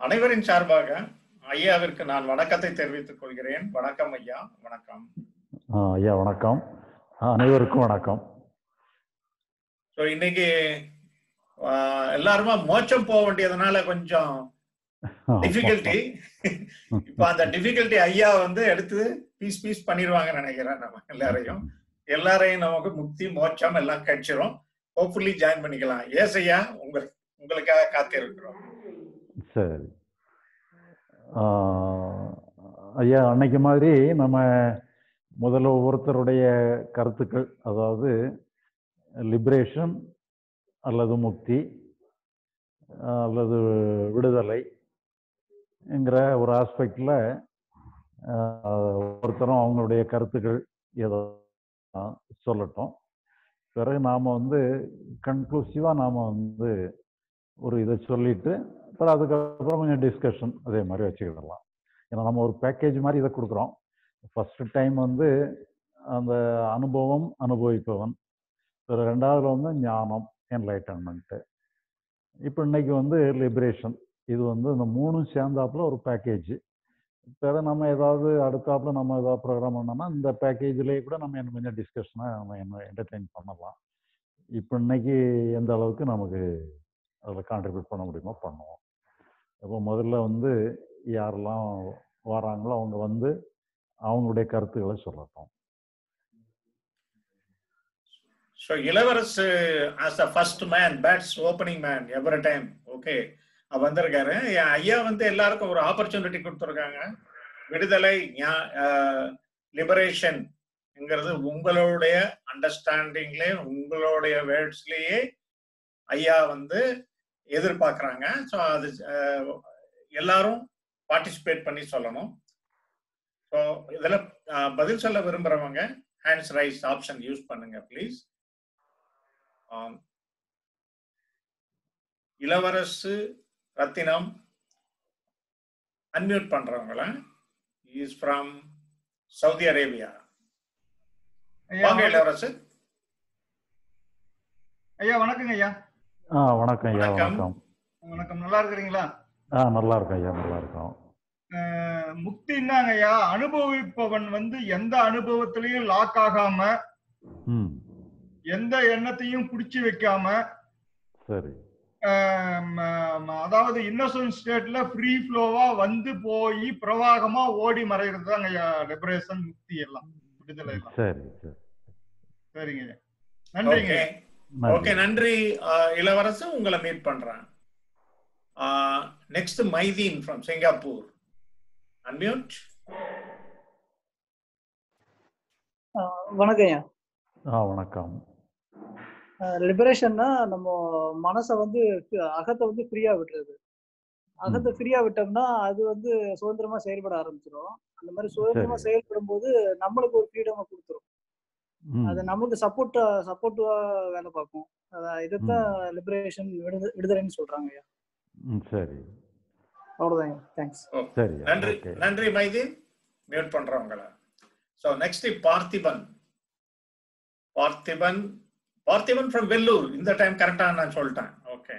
அனைவரின் சார்பாக ஐயாவிற்கு நான் வணக்கத்தை தெரிவித்துக் கொள்கிறேன் வணக்கம் ஐயா வணக்கம் ஆ, ஐயா வணக்கம் ஆ, அனைவருக்கும் வணக்கம் ஸோ இன்னைக்கு ஆஹ், எல்லாருமா மோட்சம் போக வேண்டியதுனால கொஞ்சம் டிஃபிகல்ட்டி இப்போ அந்த டிஃபிகல்ட்டி ஐயா வந்து எடுத்து பீஸ் பீஸ் பண்ணிடுவாங்கன்னு நினைக்கிறேன் நம்ம எல்லாரையும் எல்லாரையும் நமக்கு முக்தி மோட்சம் எல்லாம் கிடைச்சிரும் ஹோப்ஃபுல்லி ஜாயின் பண்ணிக்கலாம் ஏஸ் ஐயா உங்களுக்கு உங்களுக்காக காத்திருக்கிறோம் சரி ஆ, ஐயா அன்னைக்கு மாதிரி நம்ம முதல்ல ஒவ்வொருத்தருடைய கருத்துக்கள் அதாவது லிபரேஷன் அல்லது முக்தி அல்லது விடுதலை என்கிற ஒரு ஆஸ்பெக்டில் ஒருத்தரும் அவங்களுடைய கருத்துக்கள் ஏதோ சொல்லட்டும் பிறகு நாம் வந்து கன்க்ளூசிவாக நாம் வந்து ஒரு இதை சொல்லிட்டு அப்புறம் அதுக்கப்புறம் கொஞ்சம் டிஸ்கஷன் அதே மாதிரி வச்சுக்கிடலாம் ஏன்னா நம்ம ஒரு பேக்கேஜ் மாதிரி இதை கொடுக்குறோம் ஃபர்ஸ்ட் டைம் வந்து அந்த அனுபவம் அனுபவிப்பவன் பிறகு ரெண்டாவதுல வந்து ஞானம் என்லைட்டன்மெண்ட்டு இப்போ இன்னைக்கு வந்து லிபரேஷன் இது வந்து இந்த மூணும் சேர்ந்தாப்புல ஒரு பேக்கேஜ் பிறகு நம்ம ஏதாவது அடுத்தாப்புல நம்ம ஏதாவது ப்ரோக்ராம் பண்ணோம்னா இந்த பேக்கேஜ்லேயே கூட நம்ம இன்னும் கொஞ்சம் டிஸ்கஷனாக நம்ம என்ன என்டர்டெயின் பண்ணலாம் இப்போ இன்னைக்கு எந்த அளவுக்கு நமக்கு அதில் கான்ட்ரிபியூட் பண்ண முடியுமோ பண்ணுவோம் அப்போ முதல்ல வந்து யாரெல்லாம் வராங்களோ அவங்க வந்து அவங்களுடைய கருத்துக்களை சொல்லட்டும் so Ilavarasu as a first man bats opening man every time okay வந்திருக்காரு என் ஐயா வந்து எல்லாருக்கும் ஒரு ஆப்பர்ச்சுனிட்டி கொடுத்துருக்காங்க விடுதலை லிபரேஷன்ங்கிறது உங்களுடைய அண்டர்ஸ்டாண்டிங்லே உங்களுடைய வேர்ட்ஸ்லேயே ஐயா வந்து எதிர்பார்க்குறாங்க ஸோ அது அஹ், எல்லாரும் பார்ட்டிசிபேட் பண்ணி சொல்லணும் ஸோ இதில் பதில் சொல்ல விரும்புகிறவங்க ஹேண்ட்ஸ் ரைஸ் ஆப்ஷன் யூஸ் பண்ணுங்க ப்ளீஸ் இளவரசு ரத்தினம் அன்மியூட் பண்றவங்கள இஸ் ஃப்ரம் சவுதி அரேபியா ஐயா வாங்க வணக்கம். இளவரசு ஐயா வணக்கங்க ஐயா ஆ வணக்கம் ஐயா வணக்கம். வணக்கம் வணக்கம் நல்லா இருக்கிறீங்களா ஆ நல்லா இருக்கோம் ஐயா நல்லா இருக்கோம் அஹ், முக்தின்னாங்க ஐயா அனுபவிப்பவன் வந்து எந்த அனுபவத்திலையும் லாக் ஆகாம ம் எந்த எண்ணத்தையும் பிடிச்சி வைக்காம சரி அஹ், ம- ம- அதாவது இன்னசென்ட் ஸ்டேட்ல ஃப்ரீ ஃப்ளோவா வந்து போய் பிரவாகமா ஓடி மறைகிறது தாங்க ஐயா லிபரேஷன் முக்தி எல்லாம் விடுதலை எல்லாம் சரி சரி சரிங்க ஐயா நன்றிங்க ஓகே ஐயா. ஓகே நன்றி அஹ், இளவரசு உங்களை மீட் பண்றேன் next Mydeen from Singapore unmute ஆஹ் வணக்கம் ஐயா ஆ வணக்கம் லிபரேஷன்னா நம்ம மனசை வந்து fi- அகத்தை வந்து ஃப்ரீயா விட்டுறது அகத்தை ஃப்ரீயா விட்டோம்னா அது வந்து சுதந்திரமா செயல்பட ஆரம்பிச்சிடும் அந்த மாதிரி சுதந்திரமா சரி. செயல்படும் போது நம்மளுக்கு ஒரு ஃப்ரீடம் கொடுத்துரும் ம் அது நமக்கு சப்போர்ட்டா சப்போர்ட்டிவா வேலை பார்க்கும் அதான் இதைத்தான் லிபரேஷன் விடுதலைன்னு சொல்றாங்க ஐயா ம் சரி அவ்வளவுதான் தேங்க்ஸ் சரி நன்றி ஓகே நன்றி மைதீன் மியூட் பண்றவங்கள so next Parthiban Parthiban Parthiban from Vellore இந்த டைம் கரெக்டா நான் சொல்லிட்டேன் ஓகே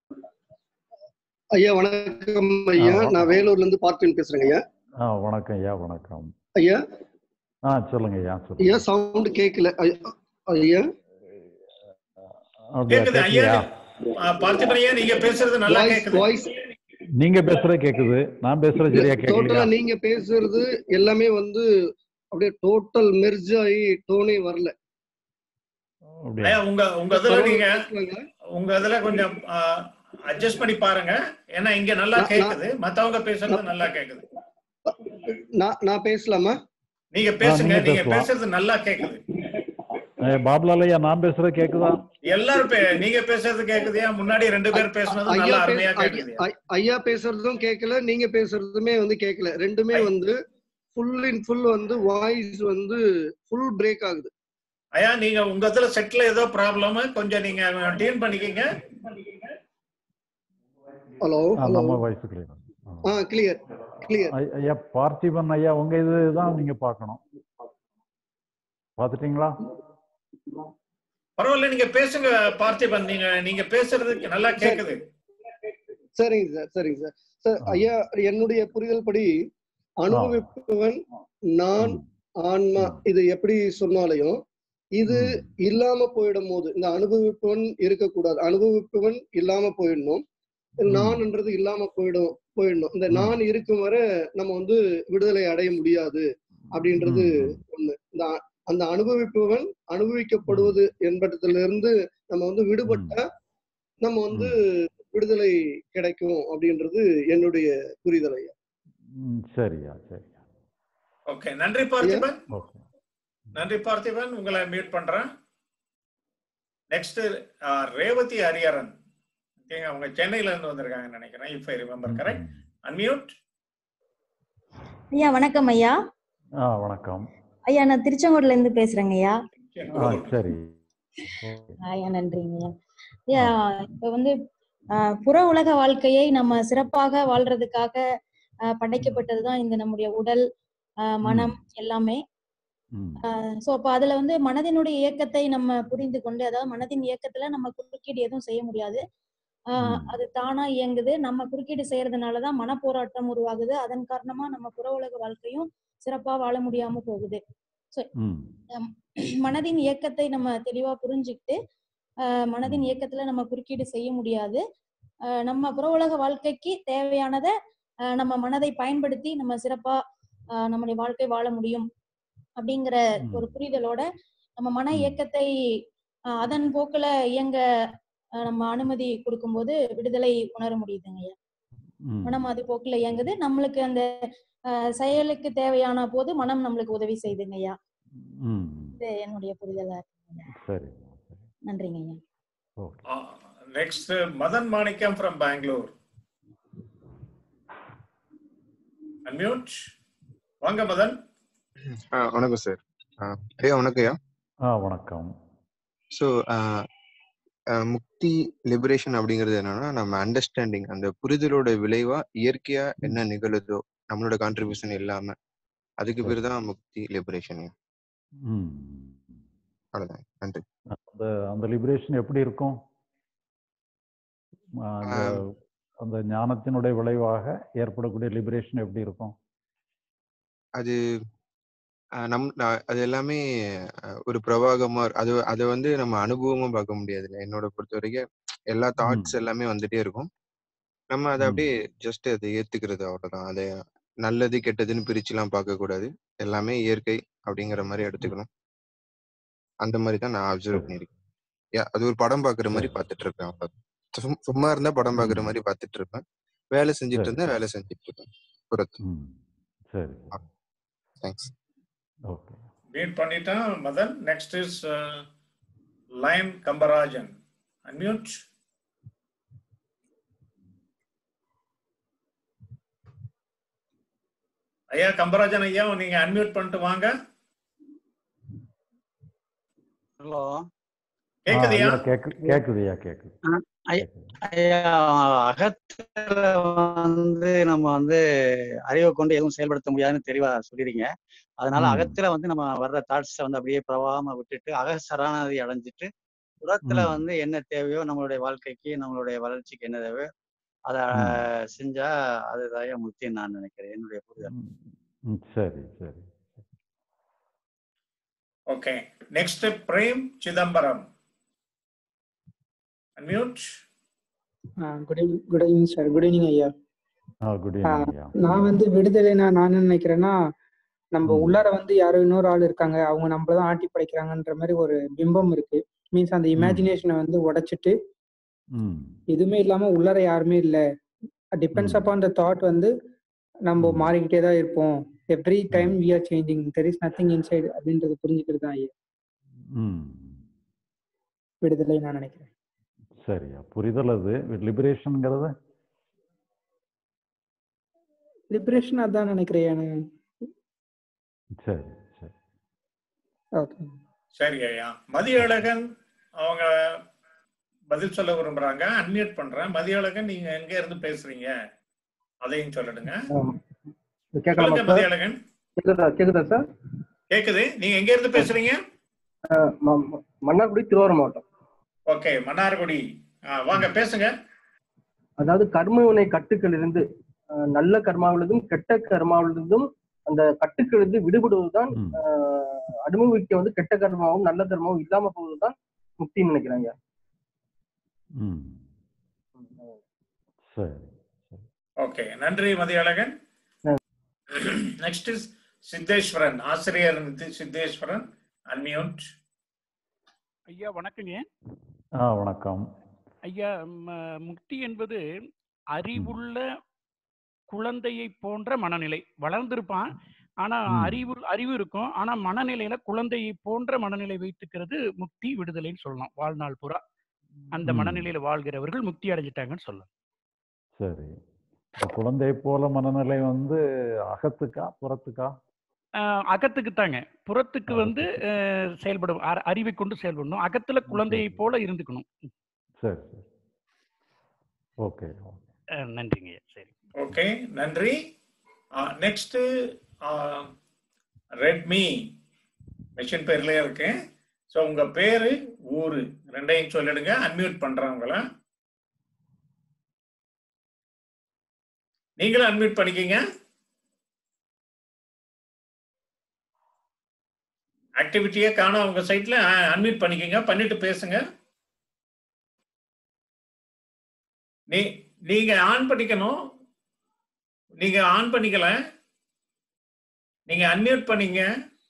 ஐயா வணக்கம் ஐயா ஆ, நான் வேலூர்ல இருந்து பார்த்திபன் பேசுறேங்க ஐயா ஆ வணக்கம் ஐயா வணக்கம் ஐயா ஆ சொல்லுங்க ஐயா ஐயா சொல்லுங்க சவுண்ட் கேட்கல ஐயா, ஐயா அப்படியா கேக்குது ஐயா கேட்கலையா அஹ், பார்த்திபன் ஐயா நீங்க பேசுறது நல்லா வாய்ஸ் கேக்குது வாய்ஸ் நீங்க பேசுறது கேக்குது நான் பேசுறது சரியா டோட்டலா கேட்கலையா நீங்க பேசுறது எல்லாமே வந்து அப்படியே டோட்டல் மெர்ஜ் ஆகி டோனே வரல அப்படியா ஐயா உங்க உங்க இதுல நீங்க பேசுறாங்களா? உங்க இதுல கொஞ்சம் அட்ஜஸ்ட் பண்ணி பாருங்க ஏன்னா இங்க நல்லா நான்- கேக்குது மத்தவங்க பேசுறது நல்லா கேக்குது நான் நான் பேசலாமா நீங்க பேசுங்க நீங்க நீங்க பேசலாம். பேசுறது நல்லா கேக்குது ஏ, பாபுலால் ஐயா நான் பேசுறது கேக்குதா எல்லாரும் பே- நீங்க பேசுறது கேக்குதுயா முன்னாடி ரெண்டு பேர் பேசுனது ஐயா நல்லா பேச- அருமையா ஐயா- கேக்குது ஐ- ஐயா பேசுறதும் கேட்கல நீங்க பேசுறதுமே வந்து கேட்கல ரெண்டுமே ஐ- வந்து ஃபுல் இன் ஃபுல் வந்து வாய்ஸ் வந்து ஃபுல் பிரேக் ஆகுது ஐயா நீங்க உங்க இதுல செட்ல ஏதோ ப்ராப்ளம் கொஞ்சம் நீங்க டியூன் பண்ணிக்கங்க ஹலோ ஆ, ஹலோ நம்ம வாய்ஸ் கிளியர் ஆ கிளியர் கிளியர் ஐயா பார்த்திபன் ஐயா உங்க இதுதான் நீங்க பார்க்கணும் பார்த்துட்டீங்களா பரவாயில்ல நீங்க பேசுங்க பார்த்திபன் நீங்க நீங்க பேசுறது நல்லா கேக்குது சரிங்க சார் சரிங்க சார் சார் ஆ. ஐயா என்னுடைய புரிதல் படி அனுபவிப்பவன் நான் ம், ஆன்மா ம். இது எப்படி சொன்னாலையும் இது ம். இல்லாம போயிடும் போது இந்த அனுபவிப்பவன் இருக்கக்கூடாது அனுபவிப்பவன் இல்லாம போயிடணும் ம். நான்ன்றது இல்லாம போயிடும் போயிடணும் இந்த ம். நான் இருக்கும் வரை நம்ம வந்து விடுதலை அடைய முடியாது அப்படின்றது ம், ஒண்ணு இந்த அ- அந்த அனுபவிப்பவன் அனுபவிக்கப்படுவது என்பதிலிருந்து நம்ம வந்து விடுபட்ட நம்ம வந்து விடுதலை கிடைக்கும் அப்படின்றது என்னுடைய புரிதல் ஐயா ம், சரியா சரியா ஓகே நன்றி பார்த்திபன் ஓகே நன்றி பார்த்திபன் உங்களை மியூட் பண்றேன் next Revathi Hariharan I think அவங்க சென்னையில இருந்து வந்திருக்காங்கன்னு நினைக்கிறேன் if I remember correct unmute ஐயா வணக்கம் ஐயா ஆ வணக்கம் ஐயா நான் திருச்செங்கோடுல இருந்து பேசுறேங்க ஐயா ஆ சரி ஓகே. ஐயா நன்றிங்க ஐயா ஐயா இப்ப வந்து ஆஹ், புற உலக வாழ்க்கையை நம்ம சிறப்பாக வாழ்றதுக்காக ஆஹ், படைக்கப்பட்டதுதான் இந்த நம்முடைய உடல் ஆஹ், மனம் எல்லாமே ம், சோ அப்ப அதுல வந்து மனதினுடைய இயக்கத்தை நம்ம புரிந்து கொண்டு அதாவது மனதின் இயக்கத்துல நம்ம குறுக்கீடு எதுவும் செய்ய முடியாது ஆஹ் ம். அது தானா இயங்குது நம்ம குறுக்கீடு செய்யறதுனாலதான் மனப்போராட்டம் உருவாகுது அதன் காரணமா நம்ம புற உலக வாழ்க்கையும் சிறப்பா வாழ முடியாம போகுது ம், மனதின் இயக்கத்தை நம்ம தெளிவா புரிஞ்சுக்கிட்டு ஆஹ் மனதின் இயக்கத்துல நம்ம குறுக்கீடு செய்ய முடியாது ஆஹ் நம்ம புற உலக வாழ்க்கைக்கு தேவையானதை ஆஹ் நம்ம மனதை பயன்படுத்தி நம்ம சிறப்பா ஆஹ் நம்முடைய வாழ்க்கை வாழ முடியும் அப்படிங்கிற ம். ஒரு புரிதலோட நம்ம மன ம். இயக்கத்தை ஆஹ் அதன் போக்குல இயங்க ஆஹ் நம்ம அனுமதி கொடுக்கும்போது விடுதலை உணர முடியுதுங்க ஐயா ம். மனம் அது போக்குல இயங்குது நம்மளுக்கு அந்த ஆஹ் செயலுக்கு தேவையான போது மனம் நம்மளுக்கு உதவி செய்யுதுங்க ஐயா ம், இது என்னுடைய புரிதலா இருக்குங்க ஐயா. சரி சரி நன்றிங்க ஐயா okay next Madan Manickam from Bangalore unmute வாங்க மதன் ஆ வணக்கம் சார் ஐயா வணக்கம் ஐயா ஆ வணக்கம் ஸோ முக்தி லிபரேஷன் அப்படிங்கிறது என்னன்னா நம்ம அண்டர்ஸ்டாண்டிங் அந்த புரிதலோட விளைவா இயற்கையா என்ன நிகழுதோ நம்மளோட கான்ட்ரிபியூஷன் இல்லாம அதுக்கு பேர் தான் முக்தி லிபரேஷன் ம் அவ்வளவுதான் நன்றி அந்த அந்த லிபரேஷன் எப்படி இருக்கும் ஆ, அந்த ஆம். அந்த ஞானத்தினுடைய விளைவாக ஏற்படக்கூடிய லிபரேஷன் எப்படி இருக்கும் அது ஆஹ் நம் நான் அது எல்லாமே ஆஹ் ஒரு பிரவாகமா இரு- அது அதை வந்து நம்ம அனுபவமா பார்க்க முடியாதுல்ல என்னோட பொறுத்த வரைக்கும் எல்லா தாட்ஸ் எல்லாமே வந்துட்டே இருக்கும் நம்ம அதை ம். அப்படியே ஜஸ்ட் அதை ஏத்துக்கிறது அவ்வளவுதான் அதை நல்லது கெட்டதுன்னு பிரிச்சுலாம் பார்க்க கூடாது எல்லாமே இயற்கை அப்படிங்கிற மாதிரி எடுத்துக்கணும் அந்த மாதிரி தான் நான் அப்சர்வ் சரி. பண்ணியிருக்கேன் Yeah, அது ஒரு படம் பார்க்குற மாதிரி சரி. பார்த்துட்டு இருப்பேன் அவ்வளவுதான் சும்- சும்மா இருந்தா படம் பார்க்குற ம். மாதிரி பார்த்துட்டு இருப்பேன் வேலை செஞ்சுட்டு சரி. இருந்தா வேலை செஞ்சுட்டு இருப்பேன் புறத்து ம் சரி தேங்க்ஸ் ஓகே மீட் பண்ணிட்டேன் Madan next is line Kambarajan unmute ஐயா கம்பராஜன் ஐயா நீங்க அன்மியூட் பண்ணிட்டு வாங்க ஹலோ கேக்குதுயா கேக்கு கேக்குதுயா கேக்குது ஆ, ஐ- கேக்குது. ஐயா அகத்துல வந்து நம்ம வந்து அறிவை கொண்டு எதுவும் செயல்படுத்த முடியாதுன்னு தெளிவா சொல்லிடுங்க அதனால ம். அகத்துல வந்து நம்ம வர்ற தாட்ஸை வந்து அப்படியே பிரவாகமா விட்டுட்டு அக சரணாதி அடைஞ்சிட்டு புறத்துல ம். வந்து என்ன தேவையோ நம்மளுடைய வாழ்க்கைக்கு நம்மளுடைய வளர்ச்சிக்கு என்ன தேவையோ அதை ம். செஞ்சா அதுதான் முக்கியம் நான் நினைக்கிறேன் என்னுடைய புரிதல் ம், ம், சரி சரி okay next Prem Chidambaram unmute good evening good evening sir good evening ஐயா ஆ குட் ஈவினிங் ஐயா நான் வந்து விடுதலைனா நான் என்ன நினைக்கிறேன்னா நம்ம ம். உள்ளார வந்து யாரோ இன்னொரு ஆள் இருக்காங்க அவங்க நம்மள தான் ஆட்டி படைக்கிறாங்கன்ற மாதிரி ஒரு பிம்பம் இருக்கு மீன்ஸ் அந்த ம். இமேஜினேஷனை வந்து உடைச்சிட்டு ம் எதுவுமே இல்லாம உள்ளார யாருமே இல்லை டிபெண்ட்ஸ் ம். அப்பான் த தாட் வந்து நம்ம ம். மாறிக்கிட்டே தான் இருப்போம் எவ்ரி டைம் ம். We are changing there is nothing inside அப்படின்றது புரிஞ்சுக்கிறது தான் ஐயா ம் விடுதலை நான் நினைக்கிறேன் சரியா புரிதல் அது லிபரேஷனுங்கிறது லிபரேஷன் அதான் நினைக்கிறேன் சரி சரி ஓகே சரி ஐயா மதியழகன் அவங்க பதில் சொல்ல விரும்புறாங்க அன்மியூட் பண்றேன் மதியழகன் நீங்க எங்க இருந்து பேசுறீங்க அதையும் சொல்லிடுங்க கேட்கலாமா சொல்லுங்க சார் மதியழகன் கேக்குதா கேக்குதா சார் கேக்குது நீங்க எங்க இருந்து பேசுறீங்க அஹ் ம- ம- மன்னார்குடி திருவாரூர் மாவட்டம் ஓகே மன்னார்குடி ஆ, வாங்க பேசுங்க அதாவது கர்மவினை கட்டுக்களிலிருந்து அஹ், நல்ல கர்மாவிலிருந்தும் கெட்ட கர்மாவிலிருந்தும் அந்த கட்டுக்களிலிருந்து விடுபடுவதுதான் அஹ், அனுபவிக்க வந்து கெட்ட கர்மாவும் நல்ல கர்மாவும் இல்லாம போவதுதான் முக்தின்னு நினைக்கிறாங்க ம் சரி ஓகே நன்றி மதியழகன் நெக்ஸ்ட் இஸ் சித்தேஸ்வரன் ஆசிரியர் நிதி- சித்தேஸ்வரன் அன்மியூட் ஐயா வணக்கங்க ஆ வணக்கம் ஐயா ம- முக்தி என்பது அறிவுள்ள குழந்தையை போன்ற மனநிலை வளர்ந்திருப்பான் ஆனா ம். அறிவு அறிவு இருக்கும் ஆனா மனநிலையில குழந்தையை போன்ற மனநிலை வைத்துக்கிறது முக்தி விடுதலைன்னு சொல்லலாம் வாழ்நாள் பூரா அந்த ம். மனநிலையில வாழ்கிறவர்கள் முக்தி அடைஞ்சிட்டாங்கன்னு சொல்லலாம் சரி இப்ப குழந்தை போல மனநிலை வந்து அகத்துக்கா புறத்துக்கா ஆஹ் அகத்துக்கு தாங்க புறத்துக்கு வந்து ஆஹ் செயல்படும் அ- அறிவை கொண்டு செயல்படணும் அகத்துல குழந்தையை போல இருந்துக்கணும் சரி சரி ஓகே ஆஹ் நன்றிங்க ஐயா சரி ஓகே நன்றி நெக்ஸ்ட் ரெட்மி மெஷின் பேர்லயே இருக்கு ஸோ உங்க பேரு ஊரு ரெண்டையும் சொல்லிடுங்க அன்மியூட் பண்றேன் உங்களை நீங்களும் அன்மியூட் பண்ணிக்கிங்க ஆக்டிவிட்டியே காணோம் உங்க சைட்ல அன்மியூட் பண்ணிக்கங்க பண்ணிட்டு பேசுங்க நீ நீங்க ஆன் பண்ணிக்கணும் நீங்க ஆன் பண்ணிக்கல நீங்க அன்மியூட் பண்ணீங்க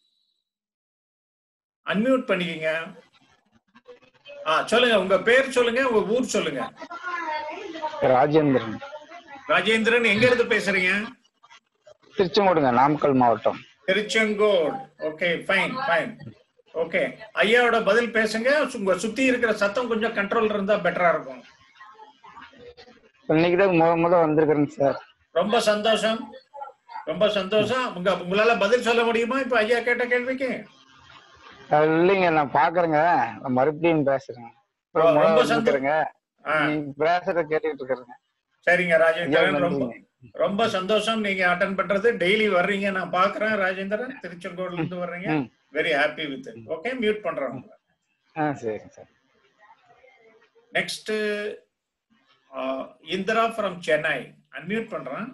அன்மியூட் பண்ணிக்கங்க ஆ சொல்லுங்க உங்க பேர் சொல்லுங்க உங்க ஊர் சொல்லுங்க ராஜேந்திரன் ராஜேந்திரன் எங்க இருந்து பேசுறீங்க திருச்செங்கோடுங்க நாமக்கல் மாவட்டம் Tiruchengode okay fine fine okay ஐயாவோட பதில் பேசுங்க உங்க சுத்தி இருக்கிற சத்தம் கொஞ்சம் கண்ட்ரோல் இருந்தா பெட்டரா இருக்கும் இன்னைக்கு தான் முத முத வந்திருக்கிறேன் சார் ரொம்ப சந்தோஷம் ரொம்ப சந்தோஷம் உங்க உங்களால பதில் சொல்ல முடியுமா இப்ப ஐயா கேட்ட கேள்விக்கு அஹ் இல்லைங்க நான் பாக்குறேங்க நான் மறுபடியும் பேசுறேன் இப்ப ஓ, முத ரொம்ப சந்தோ- வந்திருக்கிறேங்க ஆ. நீங்க பேசுறத கேட்டுட்டு இருக்கிறேங்க சரிங்க ஐயா ராஜேந்திரன் ரொம்ப நன்றிங்க ரொம்ப சந்தோஷம் நீங்க அட்டன் பண்றது டெய்லி வர்றீங்க நான் பாக்குறேன் ராஜேந்திரன் திருச்செங்கோடுல இருந்து வர்றீங்க ம். Very happy with okay mute பண்றேன் உங்களை ஆ சரிங்க sir next Indira from Chennai unmute பண்றேன்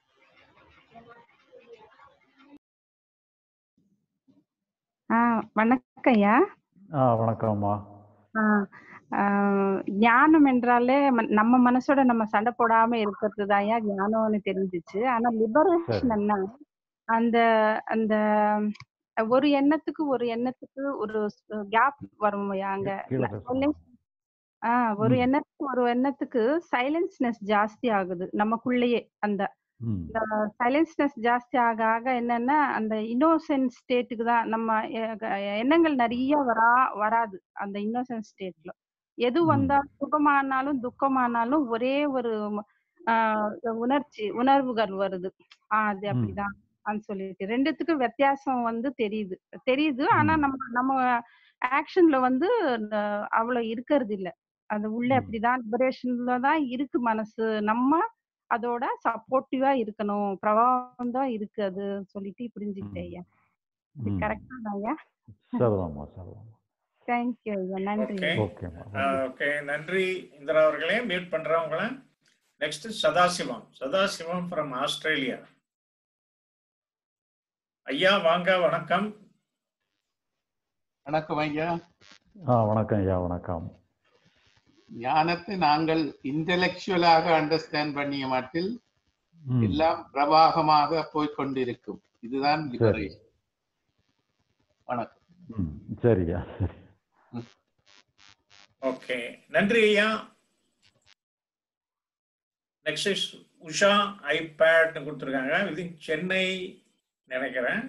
ஆ வணக்கம் ஐயா ஆ வணக்கம்மா ஆ, ஆ, ஞானம் என்றாலே ம- நம்ம மனசோட நம்ம சண்டை போடாம இருக்கிறது தான் ஐயா ஞானம்னு தெரிஞ்சிச்சு ஆனா லிபரேஷன் என்ன அந்த அந்த ஒரு எண்ணத்துக்கு ஒரு எண்ணத்துக்கு ஒரு கேப் வரும் ஐயா அங்க கீழே பேசுங்க. silence- ஆ ஒரு ம். எண்ணத்துக்கு ஒரு எண்ணத்துக்கு சைலன்ஸ்னஸ் ஜாஸ்தி ஆகுது நமக்குள்ளேயே அந்த ம் இந்த சைலன்ஸ்னஸ் ஜாஸ்தி ஆக ஆக என்னன்னா அந்த இன்னோசென்ட் ஸ்டேட்டுக்கு தான் நம்ம எ- க- எண்ணங்கள் நிறைய வரா வராது அந்த இன்னோசென்ட் ஸ்டேட்ல எது ம். வந்தாலும் சுகமானாலும் துக்கமானாலும் ஒரே ஒரு ஆஹ் உணர்ச்சி உணர்வுகள் வருது ஆஹ் அது ம். அப்படிதான் அப்படின்னு சொல்லிட்டு ரெண்டுத்துக்கும் வித்தியாசம் வந்து தெரியுது தெரியுது ஆனா ம். நம்ம நம்ம ஆக்ஷன்ல வந்து ந- அவ்வளவு இருக்கிறது இல்ல அது உள்ள ம். அப்படிதான் லிபரேஷன்ல தான் இருக்கு மனசு நம்ம அதோட சப்போர்ட்டிவா இருக்கணும் பிரபாவம் தான் இருக்கு அது சொல்லிட்டு புரிஞ்சுக்கிட்டேன் ஐயா இது ம். கரெக்டா தான் ஐயா சரிதாம்மா சரிதாம்மா தேங்க்யூ ஐயா நன்றி ஓகே ஓகேம்மா ஓகே நன்றி இந்திரா அவர்களே மியூட் பண்றேன் உங்களை next Sadasivam Sadasivam from Australia ஐயா வாங்க வணக்கம் வணக்கம் ஐயா ஆ வணக்கம் ஐயா வணக்கம் ஞானத்தை நாங்கள் இன்டெலெக்சுவலாக அண்டர்ஸ்டாண்ட் பண்ணிய மாட்டில் ம். எல்லாம் பிரவாகமாக போய்க் கொண்டிருக்கும் இதுதான் சரி லிபரேஷன் வணக்கம் ம் சரியா சரி ஓகே நன்றி ஐயா நெக்ஸ்ட் இஸ் உஷா ஐபேட் கொடுத்துருக்காங்க இது சென்னை நினைக்கிறேன்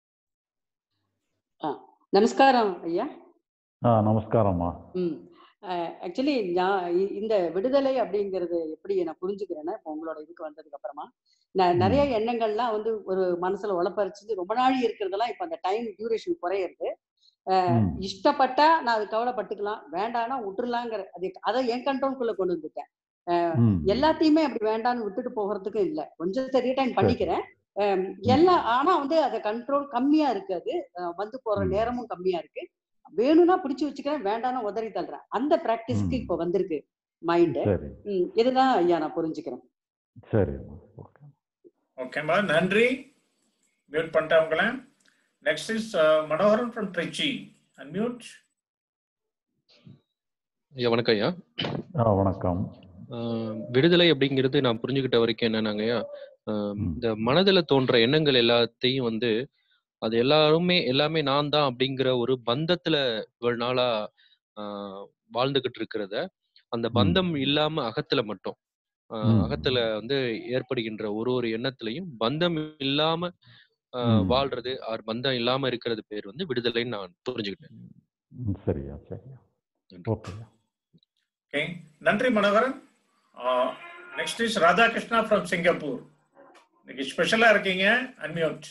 ஆ நமஸ்காரம் ஐயா ஆ நமஸ்காரம்மா ம் ஆக்சுவலி நான் இ- இந்த விடுதலை அப்படிங்கிறது எப்படி நான் புரிஞ்சுக்கிறேன்னா இப்போ உங்களோட இதுக்கு வந்ததுக்கு அப்புறமா நான் நிறைய எண்ணங்கள்லாம் வந்து ஒரு மனசுல உழப்பறிச்சு ரொம்ப நாள் இருக்கிறதெல்லாம் இப்போ அந்த டைம் டியூரேஷன் குறையிறது அஹ் ம். இஷ்டப்பட்டா நான் அது கவலைப்பட்டுக்கலாம் வேண்டாம்னா விட்டுறலாங்கிற அது அதை என் கண்ட்ரோல்குள்ள கொண்டு வந்துட்டேன் அஹ் ம். எல்லாத்தையுமே அப்படி வேண்டாம்னு விட்டுட்டு போகிறதுக்கும் இல்லை கொஞ்சத்தை ரீடைன் சரி பண்ணிக்கிறேன் அஹ் எல்லாம் ஆனா வந்து அது கண்ட்ரோல் கம்மியா இருக்கு அது அஹ் வந்து போற ம். நேரமும் கம்மியா இருக்கு வேணும்னா பிடிச்சு வச்சுக்கிறேன் வேண்டாம்னா உதறி தள்ளுறேன் அந்த பிராக்டிஸ்க்கு ம். இப்போ வந்திருக்கு மைண்டு சரி இதுதான் ஐயா நான் புரிஞ்சுக்கிறேன் சரி ஓகேம்மா நன்றி மியூட் பண்ணிட்டேன் உங்களை next is Manoharan from Trichy unmute ஐயா வணக்கம் ஐயா ஆ வணக்கம் ஆஹ் விடுதலை அப்படிங்கிறது நான் புரிஞ்சுக்கிட்ட வரைக்கும் என்னன்னாங்கய்யா ஆஹ் இந்த மனதுல தோன்ற எண்ணங்கள் எல்லாத்தையும் வந்து அது எல்லாருமே எல்லாமே நான் தான் அப்படிங்கிற ஒரு பந்தத்துல இவ்வளவு நாளா ஆஹ் வாழ்ந்துகிட்டு இருக்கிறத அந்த பந்தம் இல்லாம அகத்துல மட்டும் ஆஹ் ம். அகத்துல வந்து ஏற்படுகின்ற ஒரு ஒரு எண்ணத்திலையும் பந்தம் இல்லாம ஆஹ் ம். வாழ்றது ஆர் பந்தம் இல்லாம இருக்கிறது பேர் வந்து விடுதலைன்னு நான் புரிஞ்சுக்கிட்டேன் ம், சரியா சரியா ஓகே ஓகே நன்றி Manoharan next is Radhakrishna from Singapore இன்னைக்கு ஸ்பெஷலா இருக்கீங்க அன்மியூட்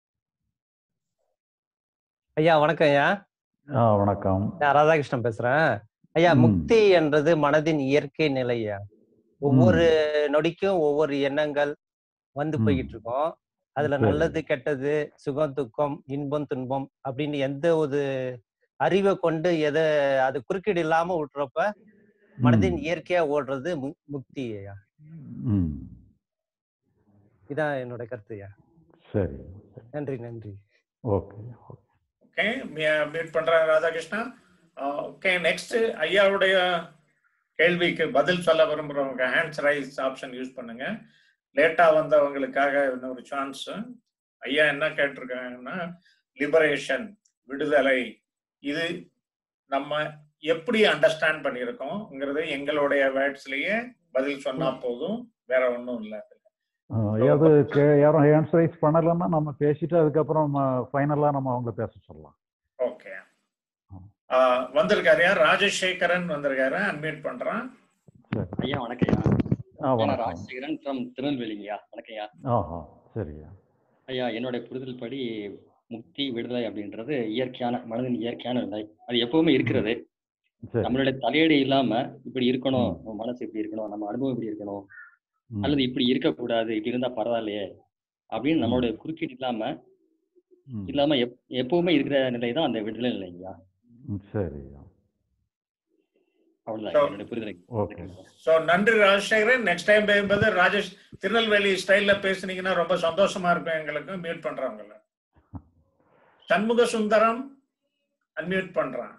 ஐயா வணக்கம் ஐயா ஆ வணக்கம் நான் ராதாகிருஷ்ணன் பேசுறேன் ஐயா ம். முக்தி என்றது மனதின் இயற்கை நிலையா ஒவ்வொரு நொடிக்கும் ஒவ்வொரு எண்ணங்கள் வந்து ம். போய்கிட்டு இருக்கோம் அதுல சரி. நல்லது கெட்டது சுகம் துக்கம் இன்பம் துன்பம் அப்படின்னு எந்த ஒரு அறிவை கொண்டு எதை அது குறுக்கீடு இல்லாம விட்டுறப்ப மனதின் இயற்கையா ஓடுறது மு- முக்தி ஐயா ம் இதான் என்னோட கருத்து ஐயா சரி நன்றி நன்றி ஓகே ஓகே மீட் பண்றேன் ராதாகிருஷ்ணா ஓகே நெக்ஸ்ட் ஐயாவுடைய கேள்விக்கு பதில் சொல்ல விரும்புறவங்க ஹேண்ட்ஸ் ரைஸ் ஆப்ஷன் யூஸ் பண்ணுங்க லேட்டா வந்தவங்களுக்காக இன்னொரு சான்ஸ் ஐயா என்ன கேட்டிருக்காங்கன்னா லிபரேஷன் விடுதலை இது நம்ம எப்படி அண்டர்ஸ்டாண்ட் பண்ணியிருக்கோங்கிறது எங்களுடைய வேர்ட்ஸ்லயே பதில் சொன்னா போதும் வேற ஒன்றும் இல்லை ஆ, அது கே யாரும் ஹேண்ட்ஸ் ரைஸ் பண்ணலைன்னா நம்ம பேசிட்டு அதுக்கப்புறம் ஃபைனலாக நம்ம அவங்க பேச சொல்லலாம் ஓகே வந்திருக்காரு யார் ராஜசேகரன் வந்திருக்காரு அன்மியூட் பண்றான் ஐயா வணக்கம்யா ஆ நான் வணக்கம் ராஜசேகரன் ஃப்ரம் திருநெல்வேலிங்கய்யா வணக்கம்யா ஆஹா சரியா ஐயா என்னுடைய புரிதல் படி முக்தி விடுதலை அப்படின்றது இயற்கையான மனதின் இயற்கையான நிலை அது எப்பவுமே இருக்கிறது சரி நம்மளுடைய தலையீடு இல்லாம இப்படி இருக்கணும் நம்ம மனசு இப்படி இருக்கணும் நம்ம அனுபவம் இப்படி இருக்கணும் ம். அல்லது இப்படி இருக்கக்கூடாது இப்படி இருந்தா பரவாயில்லையே அப்படின்னு நம்மளுடைய குறுக்கீடு இல்லாம ம். இல்லாம எப் எப்பவுமே இருக்கிற நிலை தான் அந்த விடுதலை நிலைங்கய்யா ம், சரியா அவ்வளவுதான் So- என்னுடைய புரிதலை ஓகே ஸோ நன்றி ராஜசேகரன் நெக்ஸ்ட் டைம் பேசும்போது ராஜேஷ் திருநெல்வேலி ஸ்டைல்ல பேசுனீங்கன்னா ரொம்ப சந்தோஷமா இருக்கும் எங்களுக்கு மியூட் பண்றவங்கள சண்முக சுந்தரம் அன்மியூட் பண்றான்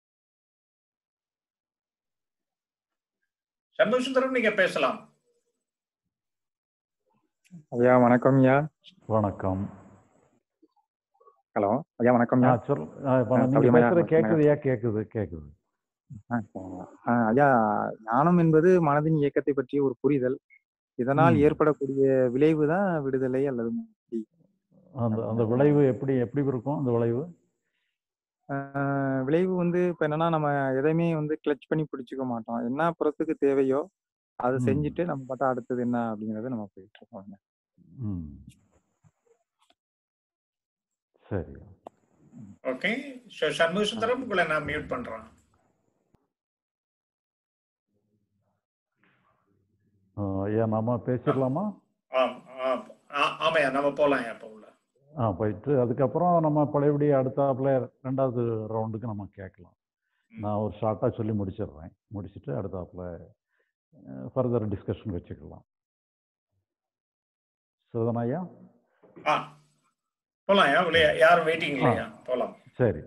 சண்முக சுந்தரம் நீங்க பேசலாம் ஐயா வணக்கம் ஐயா வணக்கம் ஹலோ ஐயா வணக்கம் ஆ ஐயா சொல் ஆ, இப்ப ஆ, நீங்க சௌரியமா ஐயா? பேசுறது வணக்கம் ஐயா. கேக்குதுயா கேக்குது கேக்குது ஆ, ஆ, ஐயா ஞானம் என்பது மனதின் இயக்கத்தை பற்றிய ஒரு புரிதல் இதனால் ம். ஏற்படக்கூடிய விளைவு தான் விடுதலை அல்லது முக்தி அந்த அந்த விளைவு எப்படி எப்படி இருக்கும் அந்த விளைவு ஆஹ் விளைவு வந்து இப்ப என்னன்னா நம்ம எதையுமே வந்து கிளச் பண்ணி பிடிச்சுக்க மாட்டோம் என்ன புறத்துக்கு தேவையோ அதை ம். செஞ்சுட்டு நம்ம பார்த்தா அடுத்தது என்ன அப்படிங்கறத நம்ம போயிட்டு இருக்கோம் ம் சரி ஓகே ஸோ சண்முக சுந்தரம் உங்களை நான் மியூட் பண்றேன் ஆ, ஐயா நாம பேசிடலாமா ஆம், ஆம். ஆ- ஆமாய்யா நம்ம போலாம் இப்போ உள்ள ஆ போயிட்டு அதுக்கப்புறம் நம்ம பழையபடி அடுத்தாப்புல ரெண்டாவது ரவுண்டுக்கு நம்ம கேட்கலாம் நான் ஒரு ஷார்ட்டாக சொல்லி முடிச்சிடுறேன் முடிச்சுட்டு அடுத்தாப்புல ஃபர்தர் டிஸ்கஷன் வச்சுக்கலாம் சுதன் ஐயா ஆ போலாம் ஐயா உள்ள யாரும் வெயிட்டிங் இல்லையா போலாம் சரி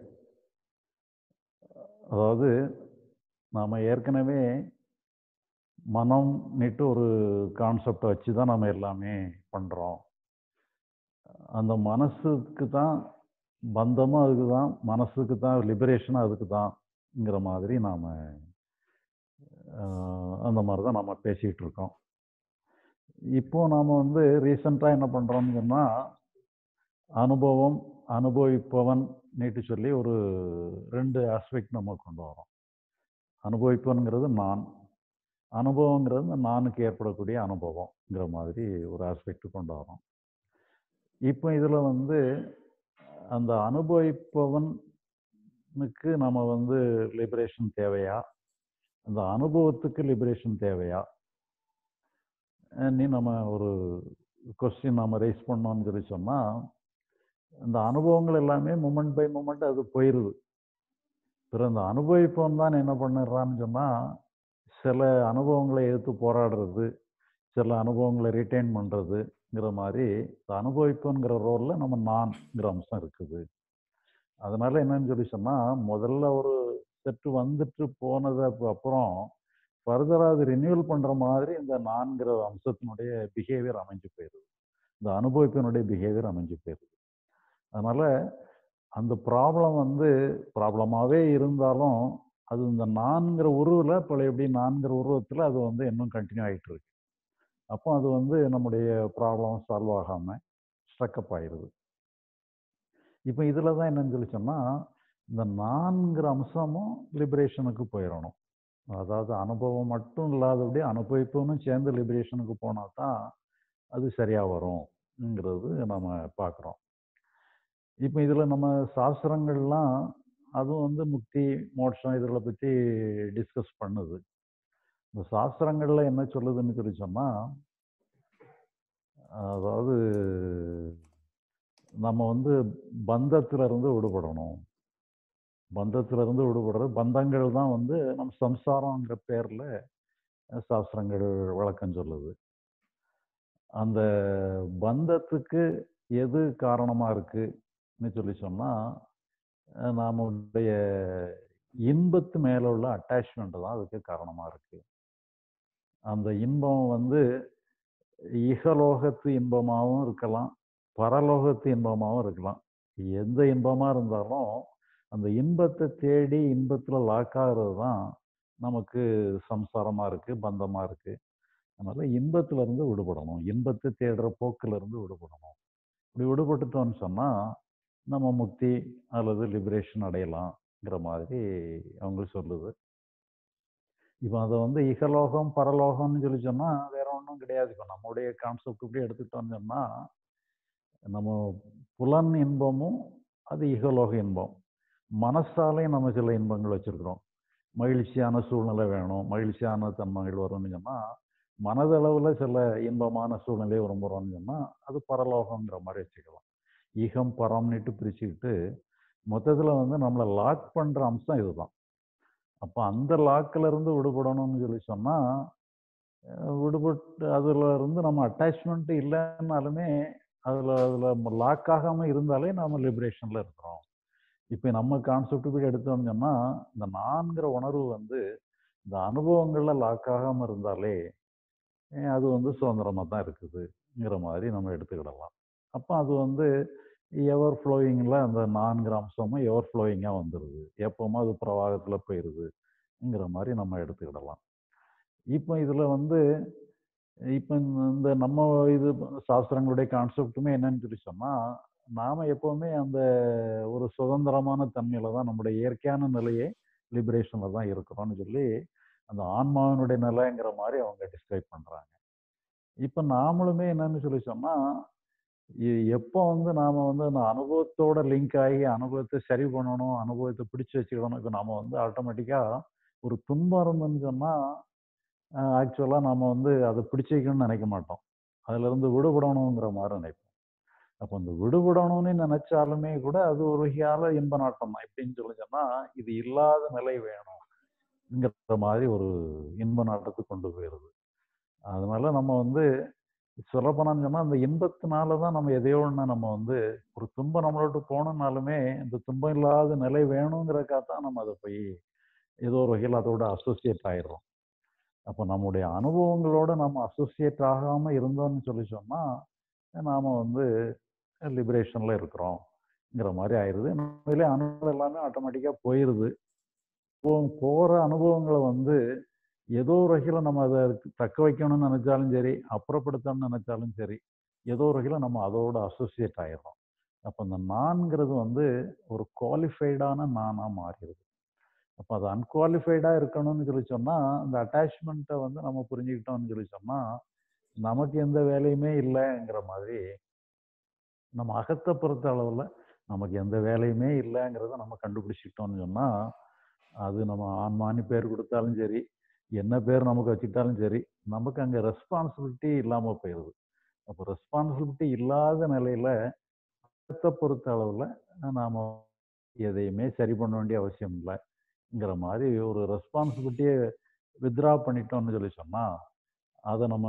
அதாவது நாம் ஏற்கனவே மனம் நீட்டு ஒரு கான்செப்டை வச்சு தான் நம்ம எல்லாமே பண்ணுறோம் அந்த மனசுக்கு தான் பந்தமும் அதுக்கு தான் மனசுக்கு தான் லிபரேஷனும் அதுக்கு தான்ங்கிற மாதிரி நாம் அந்த மாதிரி தான் நம்ம பேசிக்கிட்டு இருக்கோம் இப்போ நாம் வந்து ரீசெண்டாக என்ன பண்ணுறோம்னு சொன்னால் அனுபவம் அனுபவிப்பவன் நீட்டு சொல்லி ஒரு ரெண்டு ஆஸ்பெக்ட் நம்ம கொண்டு வரோம் அனுபவிப்பவன்கிறது நான் அனுபவங்கிறது இந்த நானுக்கு ஏற்படக்கூடிய அனுபவங்கிற மாதிரி ஒரு ஆஸ்பெக்ட் கொண்டு வரோம் இப்போ இதில் வந்து அந்த அனுபவிப்பவனுக்கு நம்ம வந்து லிபரேஷன் தேவையா அந்த அனுபவத்துக்கு லிபரேஷன் தேவையா நீ நம்ம ஒரு கொஸ்டின் நம்ம ரைஸ் பண்ணோம்னு சொல்லி சொன்னால் இந்த அனுபவங்கள் எல்லாமே மூமெண்ட் பை மூமெண்ட் அது போயிடுது பிறகு அந்த அனுபவிப்பவன் தான் என்ன பண்ணிடுறான்னு சொன்னால் சில அனுபவங்களை எதிர்த்து போராடுறது சில அனுபவங்களை ரிட்டைன் பண்ணுறதுங்கிற மாதிரி இந்த அனுபவிப்புங்கிற ரோலில் நம்ம நான்ங்கிற அம்சம் இருக்குது அதனால என்னன்னு சொல்லி சொன்னால் முதல்ல ஒரு செட்டு வந்துட்டு போனது அப்புறம் ஃபர்தராக அது ரினியூவல் பண்ணுற மாதிரி இந்த நான்கிற அம்சத்தினுடைய பிஹேவியர் அமைஞ்சு போயிடுது இந்த அனுபவிப்பினுடைய பிஹேவியர் அமைஞ்சு போயிடுது அதனால் அந்த ப்ராப்ளம் வந்து ப்ராப்ளமாகவே இருந்தாலும் அது இந்த நான்கிற உருவில் பழையபடி நான்கிற உருவத்தில் அது வந்து இன்னும் கண்டினியூ ஆகிட்டு இருக்கு அப்போ அது வந்து நம்முடைய ப்ராப்ளம் சால்வ் ஆகாமல் ஸ்ட்ரக்கப் ஆயிடுது இப்போ இதில் தான் என்னன்னு சொல்லி சொன்னால் இந்த நான்கிற அம்சமும் லிபரேஷனுக்கு போயிடணும் அதாவது அனுபவம் மட்டும் இல்லாதபடி அனுபவிப்புன்னு சேர்ந்து லிபரேஷனுக்கு போனால் தான் அது சரியாக வரும்ங்கிறது நம்ம பார்க்குறோம் இப்போ இதில் நம்ம சாஸ்திரங்கள்லாம் அதுவும் வந்து முக்தி மோட்சம் இதில் பற்றி டிஸ்கஸ் பண்ணுது இந்த சாஸ்திரங்களில் என்ன சொல்லுதுன்னு சொல்லி சொன்னால் அதாவது நம்ம வந்து பந்தத்திலிருந்து விடுபடணும் பந்தத்திலிருந்து விடுபடுறது பந்தங்கள் தான் வந்து நம்ம சம்சாரங்கிற பேரில் சாஸ்திரங்கள் விளக்கம் சொல்லுது அந்த பந்தத்துக்கு எது காரணமாக இருக்குன்னு சொல்லி சொன்னால் நம்முடைய இன்பத்து மேலே உள்ள அட்டாச்மெண்ட் தான் அதுக்கு காரணமாக இருக்குது அந்த இன்பம் வந்து இகலோகத்து இன்பமாகவும் இருக்கலாம் பரலோகத்து இன்பமாகவும் இருக்கலாம் எந்த இன்பமாக இருந்தாலும் அந்த இன்பத்தை தேடி இன்பத்தில் லாக் ஆகிறது தான் நமக்கு சம்சாரமாக இருக்குது பந்தமாக இருக்குது அதனால் இன்பத்திலேருந்து விடுபடணும் இன்பத்தை தேடுற போக்கிலேருந்து விடுபடணும் இப்படி விடுபட்டுட்டோம்னு சொன்னால் நம்ம முக்தி அல்லது லிபரேஷன் அடையலாம்ங்கிற மாதிரி அவங்க சொல்லுது இப்போ அதை வந்து இகலோகம் பரலோகம்னு சொல்லி சொன்னால் வேற ஒன்றும் கிடையாது இப்போ நம்முடைய கான்செப்ட் இப்படி எடுத்துக்கிட்டோம்னு சொன்னால் நம்ம புலன் இன்பமும் அது இகலோக இன்பம் மனசாலையும் நம்ம சில இன்பங்கள் வச்சுருக்குறோம் மகிழ்ச்சியான சூழ்நிலை வேணும் மகிழ்ச்சியான தன்மைகள் வரும்னு சொன்னால் மனதளவில் சில இன்பமான சூழ்நிலையை விரும்புகிறோம்னு சொன்னால் அது பரலோகங்கிற மாதிரி வச்சுக்கலாம் ஈகம் பரம்னுட்டு பிரிச்சுக்கிட்டு மொத்தத்தில் வந்து நம்மளை லாக் பண்ணுற அம்சம் இதுதான் அப்போ அந்த லாக்கில் இருந்து விடுபடணும்னு சொல்லி சொன்னால் விடுபட்டு அதில் இருந்து நம்ம அட்டாச்மெண்ட் இல்லைன்னாலுமே அதில் அதில் லாக் ஆகாமல் இருந்தாலே நம்ம லிபரேஷனில் இருக்கிறோம் இப்போ நம்ம கான்செப்ட் போய் எடுத்தோம்னு சொன்னால் இந்த நான்கிற உணர்வு வந்து இந்த அனுபவங்களில் லாக் ஆகாமல் இருந்தாலே அது வந்து சுதந்திரமாக தான் இருக்குதுங்கிற மாதிரி நம்ம எடுத்துக்கிடலாம் அப்போ அது வந்து எவர் ஃப்ளோயிங்கில் அந்த நான்கிற அம்சமும் எவர் ஃப்ளோயிங்காக வந்துடுது எப்போவுமே அது பிரவாகத்தில் போயிடுதுங்கிற மாதிரி நம்ம எடுத்துக்கிடலாம் இப்போ இதில் வந்து இப்போ இந்த நம்ம இது சாஸ்திரங்களுடைய கான்செப்ட்டுமே என்னன்னு சொல்லி சொன்னால் நாம் எப்போவுமே அந்த ஒரு சுதந்திரமான தன்மையில் தான் நம்முடைய இயற்கையான நிலையே லிபரேஷனில் தான் இருக்கிறோம்னு சொல்லி அந்த ஆன்மாவினுடைய நிலைங்கிற மாதிரி அவங்க டிஸ்கிரைப் பண்ணுறாங்க இப்போ நாமளுமே என்னன்னு சொல்லி சொன்னால் எப்போ வந்து நாம் வந்து அந்த அனுபவத்தோட லிங்க் ஆகி அனுபவத்தை சரி பண்ணணும் அனுபவத்தை பிடிச்சி வச்சுக்கணும் இப்போ நாம் வந்து ஆட்டோமேட்டிக்காக ஒரு துன்பம் இருந்துன்னு சொன்னால் ஆக்சுவலாக நாம் வந்து அதை பிடிச்சி வைக்கணும்னு நினைக்க மாட்டோம் அதுலேருந்து விடுபடணுங்கிற மாதிரி நினைப்போம் அப்போ அந்த விடுபடணும்னு நினைச்சாலுமே கூட அது ஒரு வகையால இன்ப நாட்டம் தான் எப்படின்னு சொல்லி சொன்னால் இது இல்லாத நிலை வேணும்ங்கிற மாதிரி ஒரு இன்ப நாட்டத்துக்கு கொண்டு போயிடுது அதனால நம்ம வந்து சொல்லப்போனான்னு சொன்னால் அந்த இன்பத்தினால தான் நம்ம எதையோ ஒன்று நம்ம வந்து ஒரு துன்பம் நம்மளோட்டு போனோம்னாலுமே இந்த துன்பம் இல்லாத நிலை வேணுங்கிறக்காக தான் நம்ம அதை போய் ஏதோ ஒரு வகையில் அதோட அசோசியேட் ஆயிடுறோம் அப்போ நம்முடைய அனுபவங்களோட நம்ம அசோசியேட் ஆகாமல் இருந்தோம்னு சொல்லி சொன்னால் நாம் வந்து லிபரேஷனில் இருக்கிறோங்கிற மாதிரி ஆயிடுது நம்மளே அனுபவம் எல்லாமே ஆட்டோமேட்டிக்காக போயிடுது போகிற அனுபவங்களை வந்து ஏதோ ஒரு வகையில் நம்ம அதை தக்க வைக்கணும்னு நினைச்சாலும் சரி அப்புறப்படுத்தணும்னு நினைச்சாலும் சரி ஏதோ ஒரு வகையில் நம்ம அதோட அசோசியேட் ஆயிடுறோம் அப்போ அந்த நான்கிறது வந்து ஒரு குவாலிஃபைடான நானாக மாறிடுது அப்போ அது அன்குவாலிஃபைடாக இருக்கணும்னு சொல்லி சொன்னால் அந்த அட்டாச்மெண்ட்டை வந்து நம்ம புரிஞ்சுக்கிட்டோம்னு சொல்லி சொன்னால் நமக்கு எந்த வேலையுமே இல்லைங்கிற மாதிரி நம்ம அகத்தை பொறுத்த அளவில் நமக்கு எந்த வேலையுமே இல்லைங்கிறத நம்ம கண்டுபிடிச்சிக்கிட்டோம்னு சொன்னால் அது நம்ம ஆன்மானி பேர் கொடுத்தாலும் சரி என்ன பேர் நமக்கு வச்சுக்கிட்டாலும் சரி நமக்கு அங்கே ரெஸ்பான்சிபிலிட்டி இல்லாமல் போயிடுது அப்போ ரெஸ்பான்சிபிலிட்டி இல்லாத நிலையில் அகத்தை பொறுத்த அளவில் நாம் எதையுமே சரி பண்ண வேண்டிய அவசியம் இல்லைங்கிற மாதிரி ஒரு ரெஸ்பான்சிபிலிட்டியே வித்ரா பண்ணிட்டோம்னு சொல்லி சொன்னா அதை நம்ம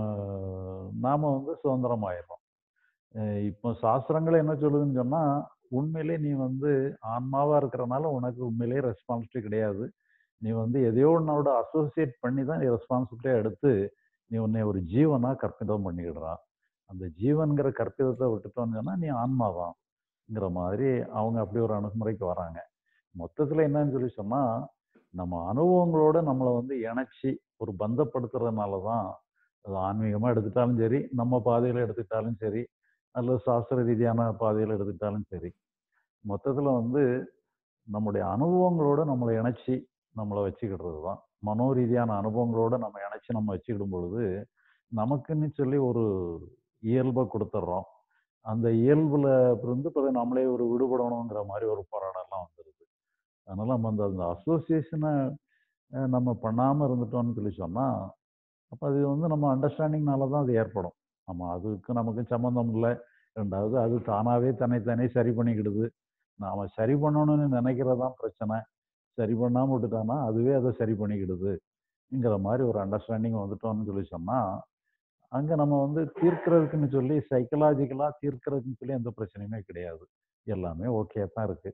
நாம வந்து சுதந்திரமாயிடுறோம் அஹ் இப்போ சாஸ்திரங்கள் என்ன சொல்லுதுன்னு சொன்னா உண்மையிலே நீ வந்து ஆன்மாவா இருக்கிறனால உனக்கு உண்மையிலேயே ரெஸ்பான்சிபிலிட்டி கிடையாது நீ வந்து எதையோ ஒன்னோட அசோசியேட் பண்ணி தான் நீ ரெஸ்பான்சிபிலிட்டியா எடுத்து நீ உன்னை ஒரு ஜீவனா கற்பிதம் பண்ணிக்கிடுறான் அந்த ஜீவன்கிற கற்பிதத்தை விட்டுட்டோம்னு சொன்னா நீ ஆன்மாதான்ங்கிற மாதிரி அவங்க அப்படி ஒரு அணுகுமுறைக்கு வராங்க மொத்தத்துல என்னன்னு சொல்லி சொன்னா நம்ம அனுபவங்களோட நம்மளை வந்து இணைச்சி ஒரு பந்தப்படுத்துறதுனால தான் அது ஆன்மீகமா எடுத்துட்டாலும் சரி நம்ம பாதையில எடுத்துக்கிட்டாலும் சரி அல்லது சாஸ்திர ரீதியான பாதையில எடுத்துக்கிட்டாலும் சரி மொத்தத்துல வந்து நம்முடைய அனுபவங்களோட நம்மளை இணைச்சி நம்மளை வச்சுக்கிடுறது தான் மனோ ரீதியான அனுபவங்களோட நம்ம இணைச்சி நம்ம வச்சுக்கிடும் பொழுது நமக்குன்னு சொல்லி ஒரு இயல்பை கொடுத்துட்றோம் அந்த இயல்புல இருந்து இப்போ நம்மளே ஒரு விடுபடணுங்கிற மாதிரி ஒரு போராடம்லாம் வந்துடுது அதனால நம்ம அந்த அந்த அசோசியேஷனை நம்ம பண்ணாம இருந்துட்டோம்னு சொல்லி சொன்னா அப்போ அது வந்து நம்ம அண்டர்ஸ்டாண்டிங்னால தான் அது ஏற்படும் நம்ம அதுக்கு நமக்கு சம்மந்தம் இல்லை ரெண்டாவது அது தானாவே தன்னைத்தானே சரி பண்ணிக்கிடுது நாம சரி பண்ணணும்னு நினைக்கிறதான் பிரச்சனை சரி பண்ணாம விட்டுட்டானா அதுவே அதை சரி பண்ணிக்கிடுதுங்கிற மாதிரி ஒரு அண்டர்ஸ்டாண்டிங் வந்துட்டோம்னு சொல்லி சொன்னா அங்க நம்ம வந்து தீர்க்கிறதுக்குன்னு சொல்லி சைக்கலாஜிக்கலா தீர்க்கிறதுக்குன்னு சொல்லி எந்த பிரச்சனையுமே கிடையாது எல்லாமே ஓகே தான் இருக்கு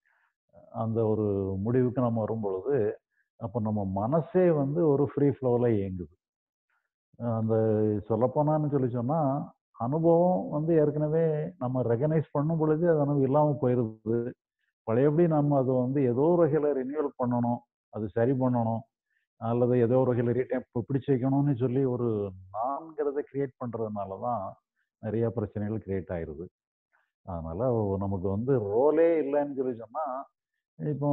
அந்த ஒரு முடிவுக்கு நம்ம வரும் பொழுது அப்போ நம்ம மனசே வந்து ஒரு ஃப்ரீ ஃப்ளோவில் இயங்குது அந்த சொல்லப்போனான்னு சொல்லி சொன்னா அனுபவம் வந்து ஏற்கனவே நம்ம ரெகனைஸ் பண்ணும் பொழுது அது நம்ம இல்லாமல் போயிடுது பழையபடி நம்ம அதை வந்து ஏதோ ஒரு வகையில் ரினியூவல் பண்ணணும் அது சரி பண்ணணும் அல்லது ஏதோ ஒரு வகையில் ரீடைம் பிடிச்சி வைக்கணும்னு சொல்லி ஒரு நான்கிறத கிரியேட் பண்ணுறதுனால தான் நிறைய பிரச்சனைகள் கிரியேட் ஆயிடுது அதனால நமக்கு வந்து ரோலே இல்லைன்னு சொல்லி சொன்னால் இப்போ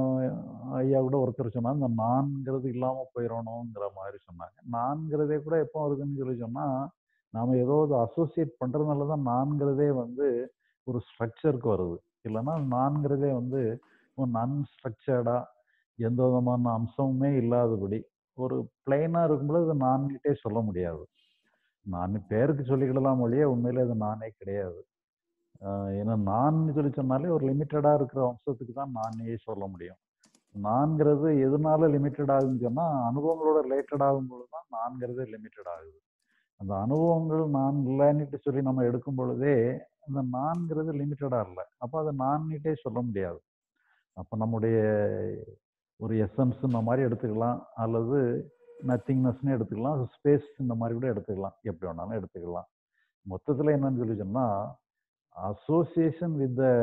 ஐயா கூட ஒருத்தர் சொன்னா இந்த நான்கிறது இல்லாமல் போயிடணுங்கிற மாதிரி சொன்னாங்க நான்கிறதே கூட எப்போ வருதுன்னு சொல்லி சொன்னால் நாம் ஏதோ ஒரு அசோசியேட் பண்ணுறதுனால தான் நான்கிறதே வந்து ஒரு ஸ்ட்ரக்சருக்கு வருது இல்லைன்னா நான்கிறதே வந்து ஒரு அன்ஸ்ட்ரக்சர்டாக எந்த விதமான அம்சமுமே இல்லாதபடி ஒரு பிளைனாக இருக்கும்போது அது நான்கிட்டே சொல்ல முடியாது நான் பேருக்கு சொல்லிக்கிடலாம் மொழியே உண்மையிலே அது நானே கிடையாது ஏன்னா நான் சொல்லி சொன்னாலே ஒரு லிமிட்டடாக இருக்கிற அம்சத்துக்கு தான் நானே சொல்ல முடியும் நான்கிறது எதனால லிமிட்டட் ஆகுதுன்னு சொன்னால் அனுபவங்களோட ரிலேட்டட் ஆகும்பொழுது தான் நான்கிறது லிமிட்டட் ஆகுது அந்த அனுபவங்கள் நான் இல்லைன்னுட்டு சொல்லி நம்ம எடுக்கும் பொழுதே அந்த நான்கிறது லிமிட்டடாக இல்லை அப்போ அதை நான்கிட்டே சொல்ல முடியாது அப்போ நம்முடைய ஒரு எசன்ஸ் இந்த மாதிரி எடுத்துக்கலாம் அல்லது நத்திங்னஸ்னு எடுத்துக்கலாம் ஸ்பேஸ் இந்த மாதிரி கூட எடுத்துக்கலாம் எப்படி வேணாலும் எடுத்துக்கலாம் மொத்தத்தில் என்னன்னு சொல்லி சொன்னால் அசோசியேஷன் வித் த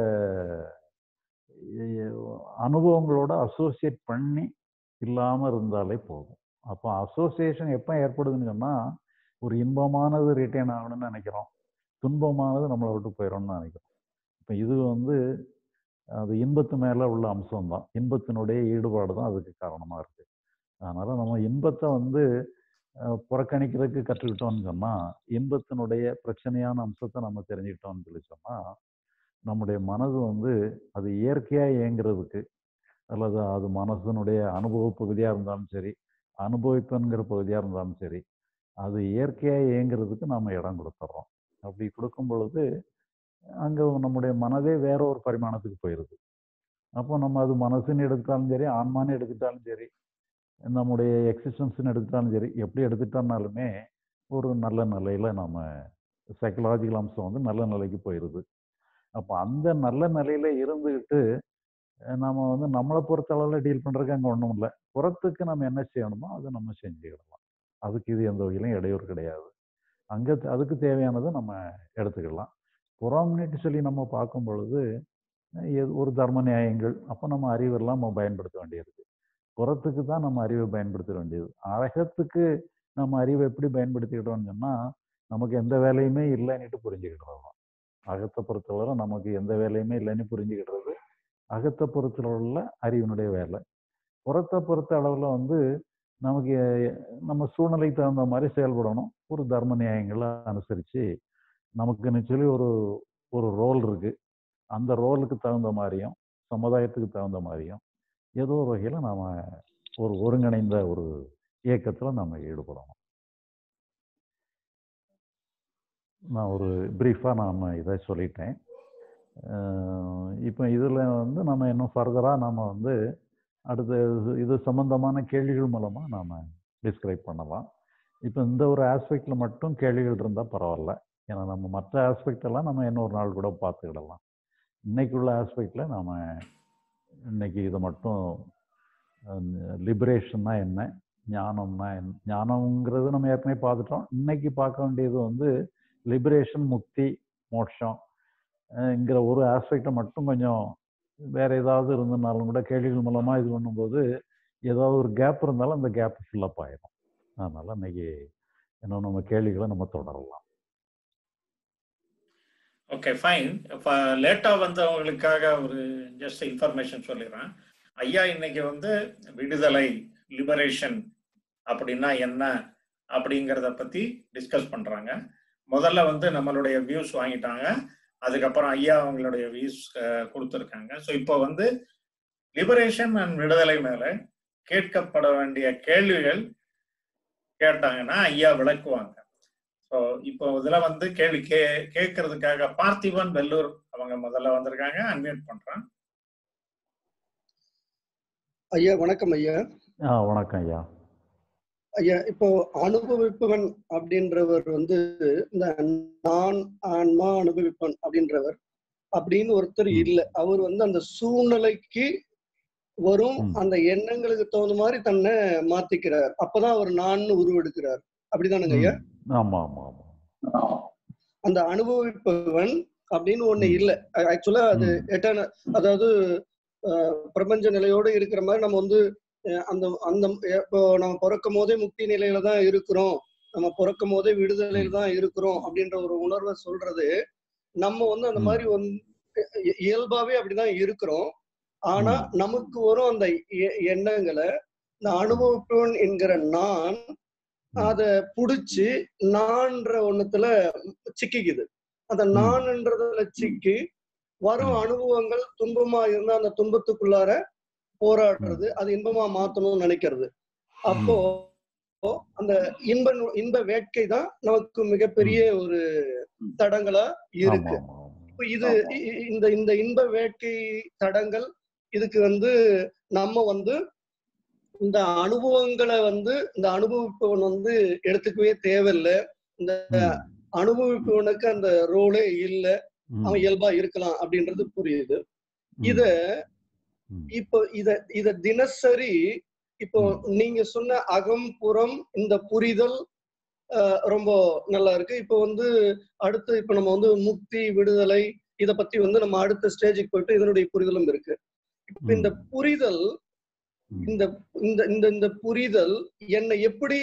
அனுபவங்களோட அசோசியேட் பண்ணி இல்லாமல் இருந்தாலே போதும் அப்போ அசோசியேஷன் எப்போ ஏற்படுதுன்னு சொன்னால் ஒரு இன்பமானது ரிட்டைன் ஆகணும்னு நினைக்கிறோம் துன்பமானது நம்மளை விட்டு போயிடும்னு நினைக்கிறோம் இப்போ இது வந்து அது இன்பத்து மேலே உள்ள அம்சம் தான் இன்பத்தினுடைய ஈடுபாடு தான் அதுக்கு காரணமாக இருக்குது அதனால் நம்ம இன்பத்தை வந்து புறக்கணிக்கிறதுக்கு கற்றுக்கிட்டோம்னு சொன்னால் இன்பத்தினுடைய பிரச்சனையான அம்சத்தை நம்ம தெரிஞ்சுக்கிட்டோம்னு சொல்லி சொன்னால் நம்முடைய மனது வந்து அது இயற்கையாக இயங்குறதுக்கு அல்லது அது மனசனுடைய அனுபவ பகுதியாக இருந்தாலும் சரி அனுபவிப்புங்கிற பகுதியாக இருந்தாலும் சரி அது இயற்கையாக இயங்குறதுக்கு நாம் இடம் கொடுத்துட்றோம் அப்படி கொடுக்கும் பொழுது அங்கே நம்முடைய மனதே வேற ஒரு பரிமாணத்துக்கு போயிடுது அப்போ நம்ம அது மனசுன்னு எடுத்துட்டாலும் சரி ஆன்மான்னு எடுத்துட்டாலும் சரி நம்முடைய எக்ஸிஸ்டன்ஸ்னு எடுத்துட்டாலும் சரி எப்படி எடுத்துட்டோம்னாலுமே ஒரு நல்ல நிலையில் நம்ம சைக்கலாஜிக்கல் அம்சம் வந்து நல்ல நிலைக்கு போயிடுது அப்போ அந்த நல்ல நிலையில் இருந்துக்கிட்டு நம்ம வந்து நம்மளை பொறுத்த அளவில் டீல் பண்ணுறதுக்கு அங்கே ஒன்றும் இல்லை புறத்துக்கு நம்ம என்ன செய்யணுமோ அதை நம்ம செஞ்சுக்கிடலாம் அதுக்கு இது எந்த வகையிலும் இடையூறு கிடையாது அங்கே அதுக்கு தேவையானதை நம்ம எடுத்துக்கலாம் புறம்னுட்டு சொல்லி நம்ம பார்க்கும் பொழுது ஒரு தர்ம நியாயங்கள் அப்போ நம்ம அறிவெல்லாம் நம்ம பயன்படுத்த வேண்டியிருக்கு புறத்துக்கு தான் நம்ம அறிவை பயன்படுத்த வேண்டியது அழகத்துக்கு நம்ம அறிவை எப்படி பயன்படுத்திக்கிட்டோம்னு சொன்னால் நமக்கு எந்த வேலையுமே இல்லைன்னுட்டு புரிஞ்சுக்கிடுறது தான் அகத்தை பொறுத்தளவில் நமக்கு எந்த வேலையுமே இல்லைன்னு புரிஞ்சுக்கிடுறது அகத்தை பொறுத்தளவுல அறிவினுடைய வேலை புறத்தை பொறுத்த அளவில் வந்து நமக்கு நம்ம சூழ்நிலைக்கு தகுந்த மாதிரி செயல்படணும் ஒரு தர்ம நியாயங்களை அனுசரித்து நமக்குன்னு சொல்லி ஒரு ஒரு ரோல் இருக்கு அந்த ரோலுக்கு தகுந்த மாதிரியும் சமுதாயத்துக்கு தகுந்த மாதிரியும் ஏதோ ஒரு வகையில் நாம் ஒரு ஒருங்கிணைந்த ஒரு இயக்கத்தில் நம்ம ஈடுபடணும் நான் ஒரு ப்ரீஃபாக நாம் இதை சொல்லிட்டேன் இப்போ இதில் வந்து நம்ம இன்னும் ஃபர்தராக நாம் வந்து அடுத்த இது சம்பந்தமான கேள்விகள் மூலமாக நாம் டிஸ்கிரைப் பண்ணலாம் இப்போ இந்த ஒரு ஆஸ்பெக்ட்ல மட்டும் கேள்விகள் இருந்தால் பரவாயில்ல ஏன்னா நம்ம மற்ற ஆஸ்பெக்ட் எல்லாம் நம்ம இன்னொரு நாள் கூட பார்த்துக்கிடலாம் இன்னைக்குள்ள ஆஸ்பெக்ட்ல நாம இன்னைக்கு இதை மட்டும் லிபரேஷன்னா என்ன ஞானம்னா என்ன ஞானம்ங்கிறது நம்ம ஏற்கனவே பார்த்துட்டோம் இன்னைக்கு பார்க்க வேண்டியது வந்து லிபரேஷன் முக்தி மோட்சம் ங்கிற ஒரு ஆஸ்பெக்டை மட்டும் கொஞ்சம் வேற ஏதாவது இருந்தனாலும் கூட கேள்விகள் மூலமா இது பண்ணும்போது ஏதாவது ஒரு கேப் இருந்தாலும் அந்த கேப் ஃபில்லப் ஆயிடும் அதனால இன்னைக்கு இன்னும் நம்ம கேள்விகளை நம்ம தொடரலாம் ஓகே ஃபைன் இப்போ லேட்டாக வந்தவங்களுக்காக ஒரு ஜஸ்ட் இன்ஃபர்மேஷன் சொல்லிடுறேன் ஐயா இன்னைக்கு வந்து விடுதலை லிபரேஷன் அப்படின்னா என்ன அப்படிங்கிறத பற்றி டிஸ்கஸ் பண்ணுறாங்க முதல்ல வந்து நம்மளுடைய வியூஸ் வாங்கிட்டாங்க அதுக்கப்புறம் ஐயா அவங்களுடைய வியூஸ் கொடுத்துருக்காங்க ஸோ இப்போ வந்து லிபரேஷன் அண்ட் விடுதலை மேலே கேட்கப்பட வேண்டிய கேள்விகள் கேட்டாங்கன்னா ஐயா விளக்குவாங்க ஸோ இப்போ இதில் வந்து கேள்வி கே கேட்கறதுக்காக பார்த்திபன் வெள்ளூர் அவங்க முதல்ல வந்திருக்காங்க அன்மியூட் பண்றேன் ஐயா வணக்கம் ஐயா ஆ வணக்கம் ஐயா ஐயா இப்போ அனுபவிப்பவன் அப்படின்றவர் வந்து இந்த நான் ஆன்மா அனுபவிப்பன் அப்படின்றவர் அப்படின்னு ஒருத்தர் இல்லை அவர் வந்து அந்த சூழ்நிலைக்கு வரும் அந்த எண்ணங்களுக்கு தகுந்த மாதிரி தன்னை மாத்திக்கிறார் அப்பதான் அவர் நான் உருவெடுக்கிறார் அப்படிதானுங்க ஐயா ஆமா ஆமா ஆமா அந்த அனுபவிப்பவன் அப்படின்னு ஒண்ணு இல்லை ஆக்சுவலா அது எட்டான அதாவது பிரபஞ்ச நிலையோடு இருக்கிற மாதிரி நம்ம வந்து அந்த அந்த இப்போ நம்ம பிறக்கும் போதே முக்தி நிலையில தான் இருக்கிறோம் நம்ம பிறக்கும் போதே விடுதலையில தான் இருக்கிறோம் அப்படின்ற ஒரு உணர்வை சொல்றது நம்ம வந்து அந்த மாதிரி வந்து இயல்பாவே அப்படிதான் இருக்கிறோம் ஆனா நமக்கு வரும் அந்த எண்ணங்களை இந்த அனுபவிப்பவன் என்கிற நான் அத புடிச்சு நான்ற ஒண்ணுத்துல சிக்கிக்குது அந்த நான்ன்றதுல சிக்கி வரும் அனுபவங்கள் துன்பமா இருந்தா அந்த துன்பத்துக்குள்ளார போராடுறது அது இன்பமா மாத்தணும்னு நினைக்கிறது அப்போ அந்த இன்ப இன்ப வேட்கை தான் நமக்கு மிகப்பெரிய ஒரு தடங்களா இருக்கு இப்போ இது இந்த இந்த இன்ப வேட்கை தடங்கள் இதுக்கு வந்து நம்ம வந்து இந்த அனுபவங்களை வந்து இந்த அனுபவிப்பவன் வந்து எடுத்துக்கவே தேவையில்லை இந்த அனுபவிப்பவனுக்கு அந்த ரோலே இல்லை அவன் இயல்பா இருக்கலாம் அப்படின்றது புரியுது இத இப்போ இத இத தினசரி இப்போ நீங்க சொன்ன அகம் புறம் இந்த புரிதல் ரொம்ப நல்லா இருக்கு இப்போ வந்து அடுத்து இப்ப நம்ம வந்து முக்தி விடுதலை இத பத்தி வந்து நம்ம அடுத்த ஸ்டேஜுக்கு போயிட்டு இதனுடைய புரிதலும் இருக்கு இப்ப இந்த புரிதல் இந்த இந்த இந்த இந்த புரிதல் என்னை எப்படி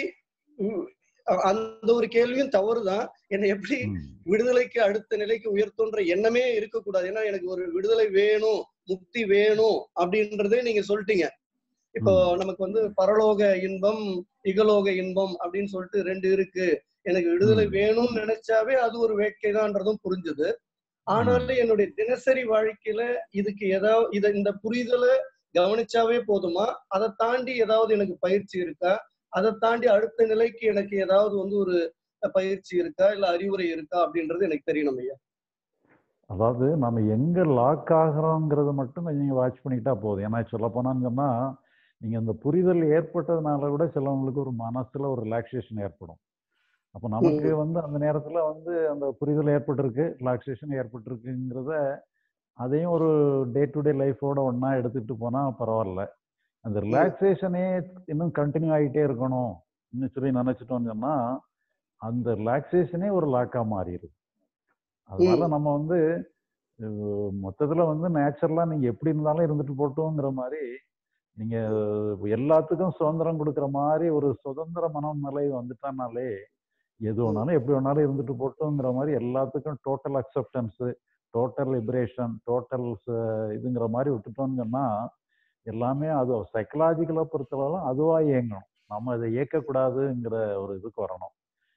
அந்த ஒரு கேள்வியும் தவறுதான் என்னை எப்படி விடுதலைக்கு அடுத்த நிலைக்கு உயர்த்துன்ற எண்ணமே இருக்கக்கூடாது ஏன்னா எனக்கு ஒரு விடுதலை வேணும் முக்தி வேணும் அப்படின்றதே நீங்க சொல்லிட்டீங்க இப்போ நமக்கு வந்து பரலோக இன்பம் இகலோக இன்பம் அப்படின்னு சொல்லிட்டு ரெண்டு இருக்கு எனக்கு விடுதலை வேணும்னு நினைச்சாவே அது ஒரு வேட்கைதான்றதும் புரிஞ்சுது ஆனாலும் என்னுடைய தினசரி வாழ்க்கையில இதுக்கு ஏதாவது இத இந்த புரிதலை கவனிச்சாவே போதுமா அதை தாண்டி ஏதாவது எனக்கு பயிற்சி இருக்கா அதை தாண்டி அடுத்த நிலைக்கு எனக்கு ஏதாவது வந்து ஒரு பயிற்சி இருக்கா இல்ல அறிவுரை இருக்கா அப்படின்றது எனக்கு தெரியணும் ஐயா அதாவது நம்ம எங்க லாக் ஆகிறோங்கிறத மட்டும் கொஞ்சம் நீங்க வாட்ச் பண்ணிக்கிட்டா போதும் ஏன்னா சொல்ல போனான்னு சொன்னா நீங்க அந்த புரிதல் ஏற்பட்டதுனால கூட சிலவங்களுக்கு ஒரு மனசுல ஒரு ரிலாக்ஸேஷன் ஏற்படும் அப்போ நமக்கு வந்து அந்த நேரத்துல வந்து அந்த புரிதல் ஏற்பட்டிருக்கு ரிலாக்ஸேஷன் ஏற்பட்டிருக்குங்கிறத அதையும் ஒரு டே டு டே லைஃபோட ஒன்னா எடுத்துக்கிட்டு போனா பரவாயில்ல அந்த ரிலாக்ஸேஷனே இன்னும் கண்டினியூ ஆகிட்டே இருக்கணும் இன்னும் சொல்லி நினைச்சிட்டோம்னு சொன்னா அந்த ரிலாக்ஸேஷனே ஒரு லாக்கா மாறிடுது அதனால நம்ம வந்து மொத்தத்துல வந்து நேச்சுரலா நீங்க எப்படி இருந்தாலும் இருந்துட்டு போட்டோங்கிற மாதிரி நீங்க எல்லாத்துக்கும் சுதந்திரம் கொடுக்குற மாதிரி ஒரு சுதந்திர மனநிலை வந்துட்டானாலே எது வேணாலும் எப்படி வேணாலும் இருந்துட்டு போட்டோங்கிற மாதிரி எல்லாத்துக்கும் total acceptance total liberation total இதுங்கிற மாதிரி விட்டுட்டோம்னு சொன்னா எல்லாமே அது சைக்கலாஜிக்கலா பொறுத்தவரை அதுவா இயங்கணும் நம்ம இதை இயக்கக்கூடாதுங்கிற ஒரு இதுக்கு வரணும்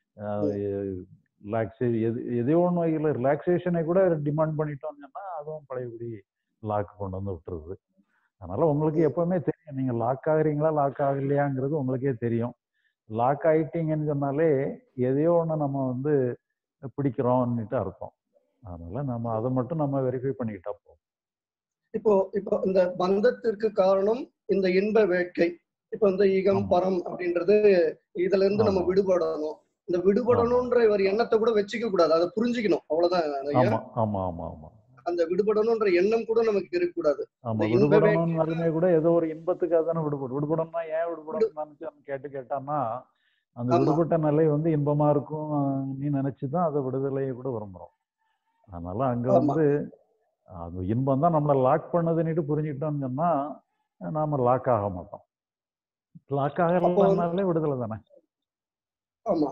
ரிலாக்ஸே எது எதோ ஒன்று வகையில் ரிலாக்ஸேஷனை கூட டிமாண்ட் பண்ணிட்டோம்னு சொன்னா அதுவும் பழையபடி லாக் கொண்டு வந்து விட்டுருது அதனால உங்களுக்கு எப்பவுமே தெரியும் நீங்க லாக் ஆகுறீங்களா லாக் ஆகலையாங்கிறது உங்களுக்கே தெரியும் லாக் ஆயிட்டீங்கன்னு சொன்னாலே எதையோ ஒன்று நம்ம வந்து பிடிக்கிறோம்னுட்டு அர்த்தம் அதனால நம்ம அதை மட்டும் நம்ம வெரிஃபை பண்ணிக்கிட்டா போதும் இப்போ இப்போ இந்த பந்தத்திற்கு காரணம் இந்த இன்ப வேட்கை இப்ப இந்த ஈகம் பரம் அப்படின்றது இதுல இருந்து நம்ம விடுபடணும் இந்த விடுபடணும்ன்ற ஒரு எண்ணத்தை கூட வச்சுக்க கூடாது அதை புரிஞ்சுக்கணும் அவ்வளவுதான் ஐயா ஆமா ஆமா ஆமா ஆமா அந்த விடுபடணும்ன்ற எண்ணம் கூட நமக்கு இருக்கக்கூடாது ஆமா இந்த இன்ப வேட்கை விடுபடணும்னாலுமே கூட ஏதோ ஒரு இன்பத்துக்காக தானே விடுபடும் விடுபடணும்னா ஏன் விடுபடணும்னு நினைச்சு அவன் கேட்டு கேட்டான்னா அந்த ஆமா விடுபட்ட நிலை வந்து இன்பமா இருக்கும் அஹ் நீ நினைச்சுதான் அதை விடுதலையை கூட விரும்புறோம் அதனால அங்க ஆமா வந்து அது இன்பம் தான் நம்மளை லாக் பண்ணதுன்னுட்டு புரிஞ்சுக்கிட்டோம்னு சொன்னா நாம லாக் ஆக மாட்டோம் லாக் அப்போ வந்து ஆகலைன்னாலே விடுதலை தானே ஆமா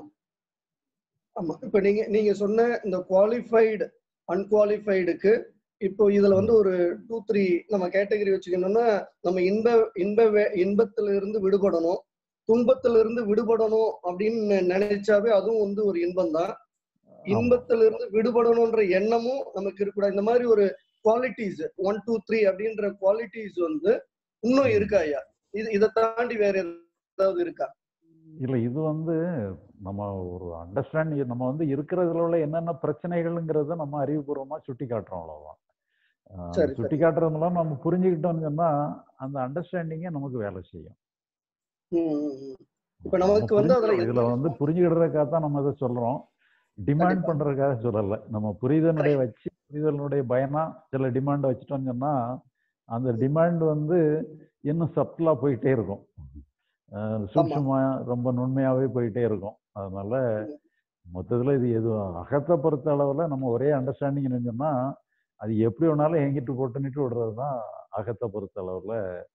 ஆமா இப்ப நீங்க நீங்க சொன்ன இந்த குவாலிஃபைடு அன்குவாலிஃபைடுக்கு இப்போ இதுல வந்து ஒரு டூ த்ரீ நம்ம கேட்டகரி வச்சுக்கணும்னா நம்ம இன்ப இன்ப வே- இன்பத்துல இருந்து விடுபடணும் துன்பத்துல இருந்து விடுபடணும் அப்படின்னு நெ- நினைச்சாவே அதுவும் வந்து ஒரு இன்பம் தான் ஆமா இன்பத்துல இருந்து விடுபடணும்ன்ற எண்ணமும் நமக்கு இருக்கக்கூடாது இந்த மாதிரி ஒரு குவாலிட்டிஸ் ஒன் டூ த்ரீ அப்படின்ற குவாலிட்டிஸ் வந்து இன்னும் ம். இருக்கா ஐயா இது இதை தாண்டி வேற ஏதாவது இருக்கா இல்ல இது வந்து நம்ம ஒரு அண்டர்ஸ்டாண்ட் நம்ம வந்து இருக்கிறதுல உள்ள என்னென்ன பிரச்சனைகள்ங்கிறத நம்ம அறிவுபூர்வமா சுட்டி காட்டுறோம் அவ்வளவுதான் ஆஹ் சரி சுட்டி சரி காட்டுறது மூலம் நம்ம புரிஞ்சுக்கிட்டோம்னு சொன்னா அந்த அண்டர்ஸ்டாண்டிங்கே நமக்கு வேலை செய்யும் ம், ம், ம். இப்ப நம்ம நமக்கு வந்து அதுல புரிஞ்சுக்கிறோம் இதுல வந்து புரிஞ்சுக்கிடுறதுக்காக தான் நம்ம இதை சொல்றோம் டிமாண்ட் கண்டிப்பா பண்றதுக்காக சொல்லல நம்ம புரிதலுடைய வச்சு புரிதலுடைய பயனா சில டிமாண்ட் வச்சுட்டோம்னு சொன்னா அந்த டிமாண்ட் வந்து இன்னும் சப்டலா போயிட்டே இருக்கும் அஹ் ஆமா சூட்சுமா ரொம்ப நுண்மையாவே போயிட்டே இருக்கும் அதனால ம், மொத்தத்துல இது எதுவும் அகத்தை பொறுத்த அளவுல நம்ம ஒரே அண்டர்ஸ்டாண்டிங் இருந்தோம்னா அது எப்படி வேணாலும் எங்கிட்டு போட்டுன்னுட்டு விடுறது தான் அகத்தை பொறுத்த அளவுல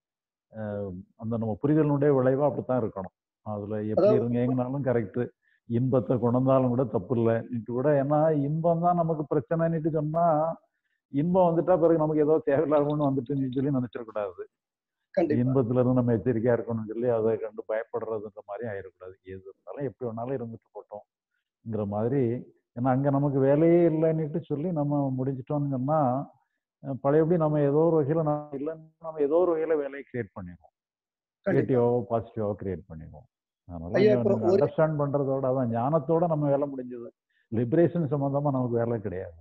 அஹ் அந்த நம்ம புரிதலினுடைய விளைவா அப்படித்தான் இருக்கணும் அதுல எப்படி அதாவது இருங்க எங்கனாலும் கரெக்ட் இன்பத்தை கொண்டாலும் கூட தப்பு இல்லைன்னுட்டு கூட ஏன்னா இன்பம் தான் நமக்கு பிரச்சனைன்னுட்டு சொன்னா இன்பம் வந்துட்டா பிறகு நமக்கு ஏதோ தேவையில்லாதவன்னு வந்துட்டுன்னு சொல்லி நினைச்சிடக்கூடாது கண்டிப்பா இன்பத்துல இருந்து நம்ம எச்சரிக்கையா இருக்கணும்னு சொல்லி அதை கண்டு பயப்படுறதுன்ற மாதிரி ஆயிடக்கூடாது எது இருந்தாலும் எப்படி வேணாலும் இருந்துட்டு போட்டோம்ங்கிற மாதிரி ஏன்னா அங்க நமக்கு வேலையே இல்லைன்னுட்டு சொல்லி நம்ம முடிஞ்சிட்டோம்னு சொன்னா அஹ் பழையபடி நம்ம ஏதோ ஒரு வகையில நம்ம இல்லைன்னு நம்ம ஏதோ ஒரு வகையில வேலையை கிரியேட் பண்ணிடுவோம் கண்டிப்பா கிரியேட்டிவாவோ பாசிட்டிவாவோ கிரியேட் பண்ணிடுவோம் அதனால ஐயா இங்க இப்போ நீங்க ஒரு அண்டர்ஸ்டாண்ட் பண்றதோட அதான் ஞானத்தோட நம்ம வேலை முடிஞ்சது லிபரேஷன் சம்பந்தமா நமக்கு வேலை கிடையாது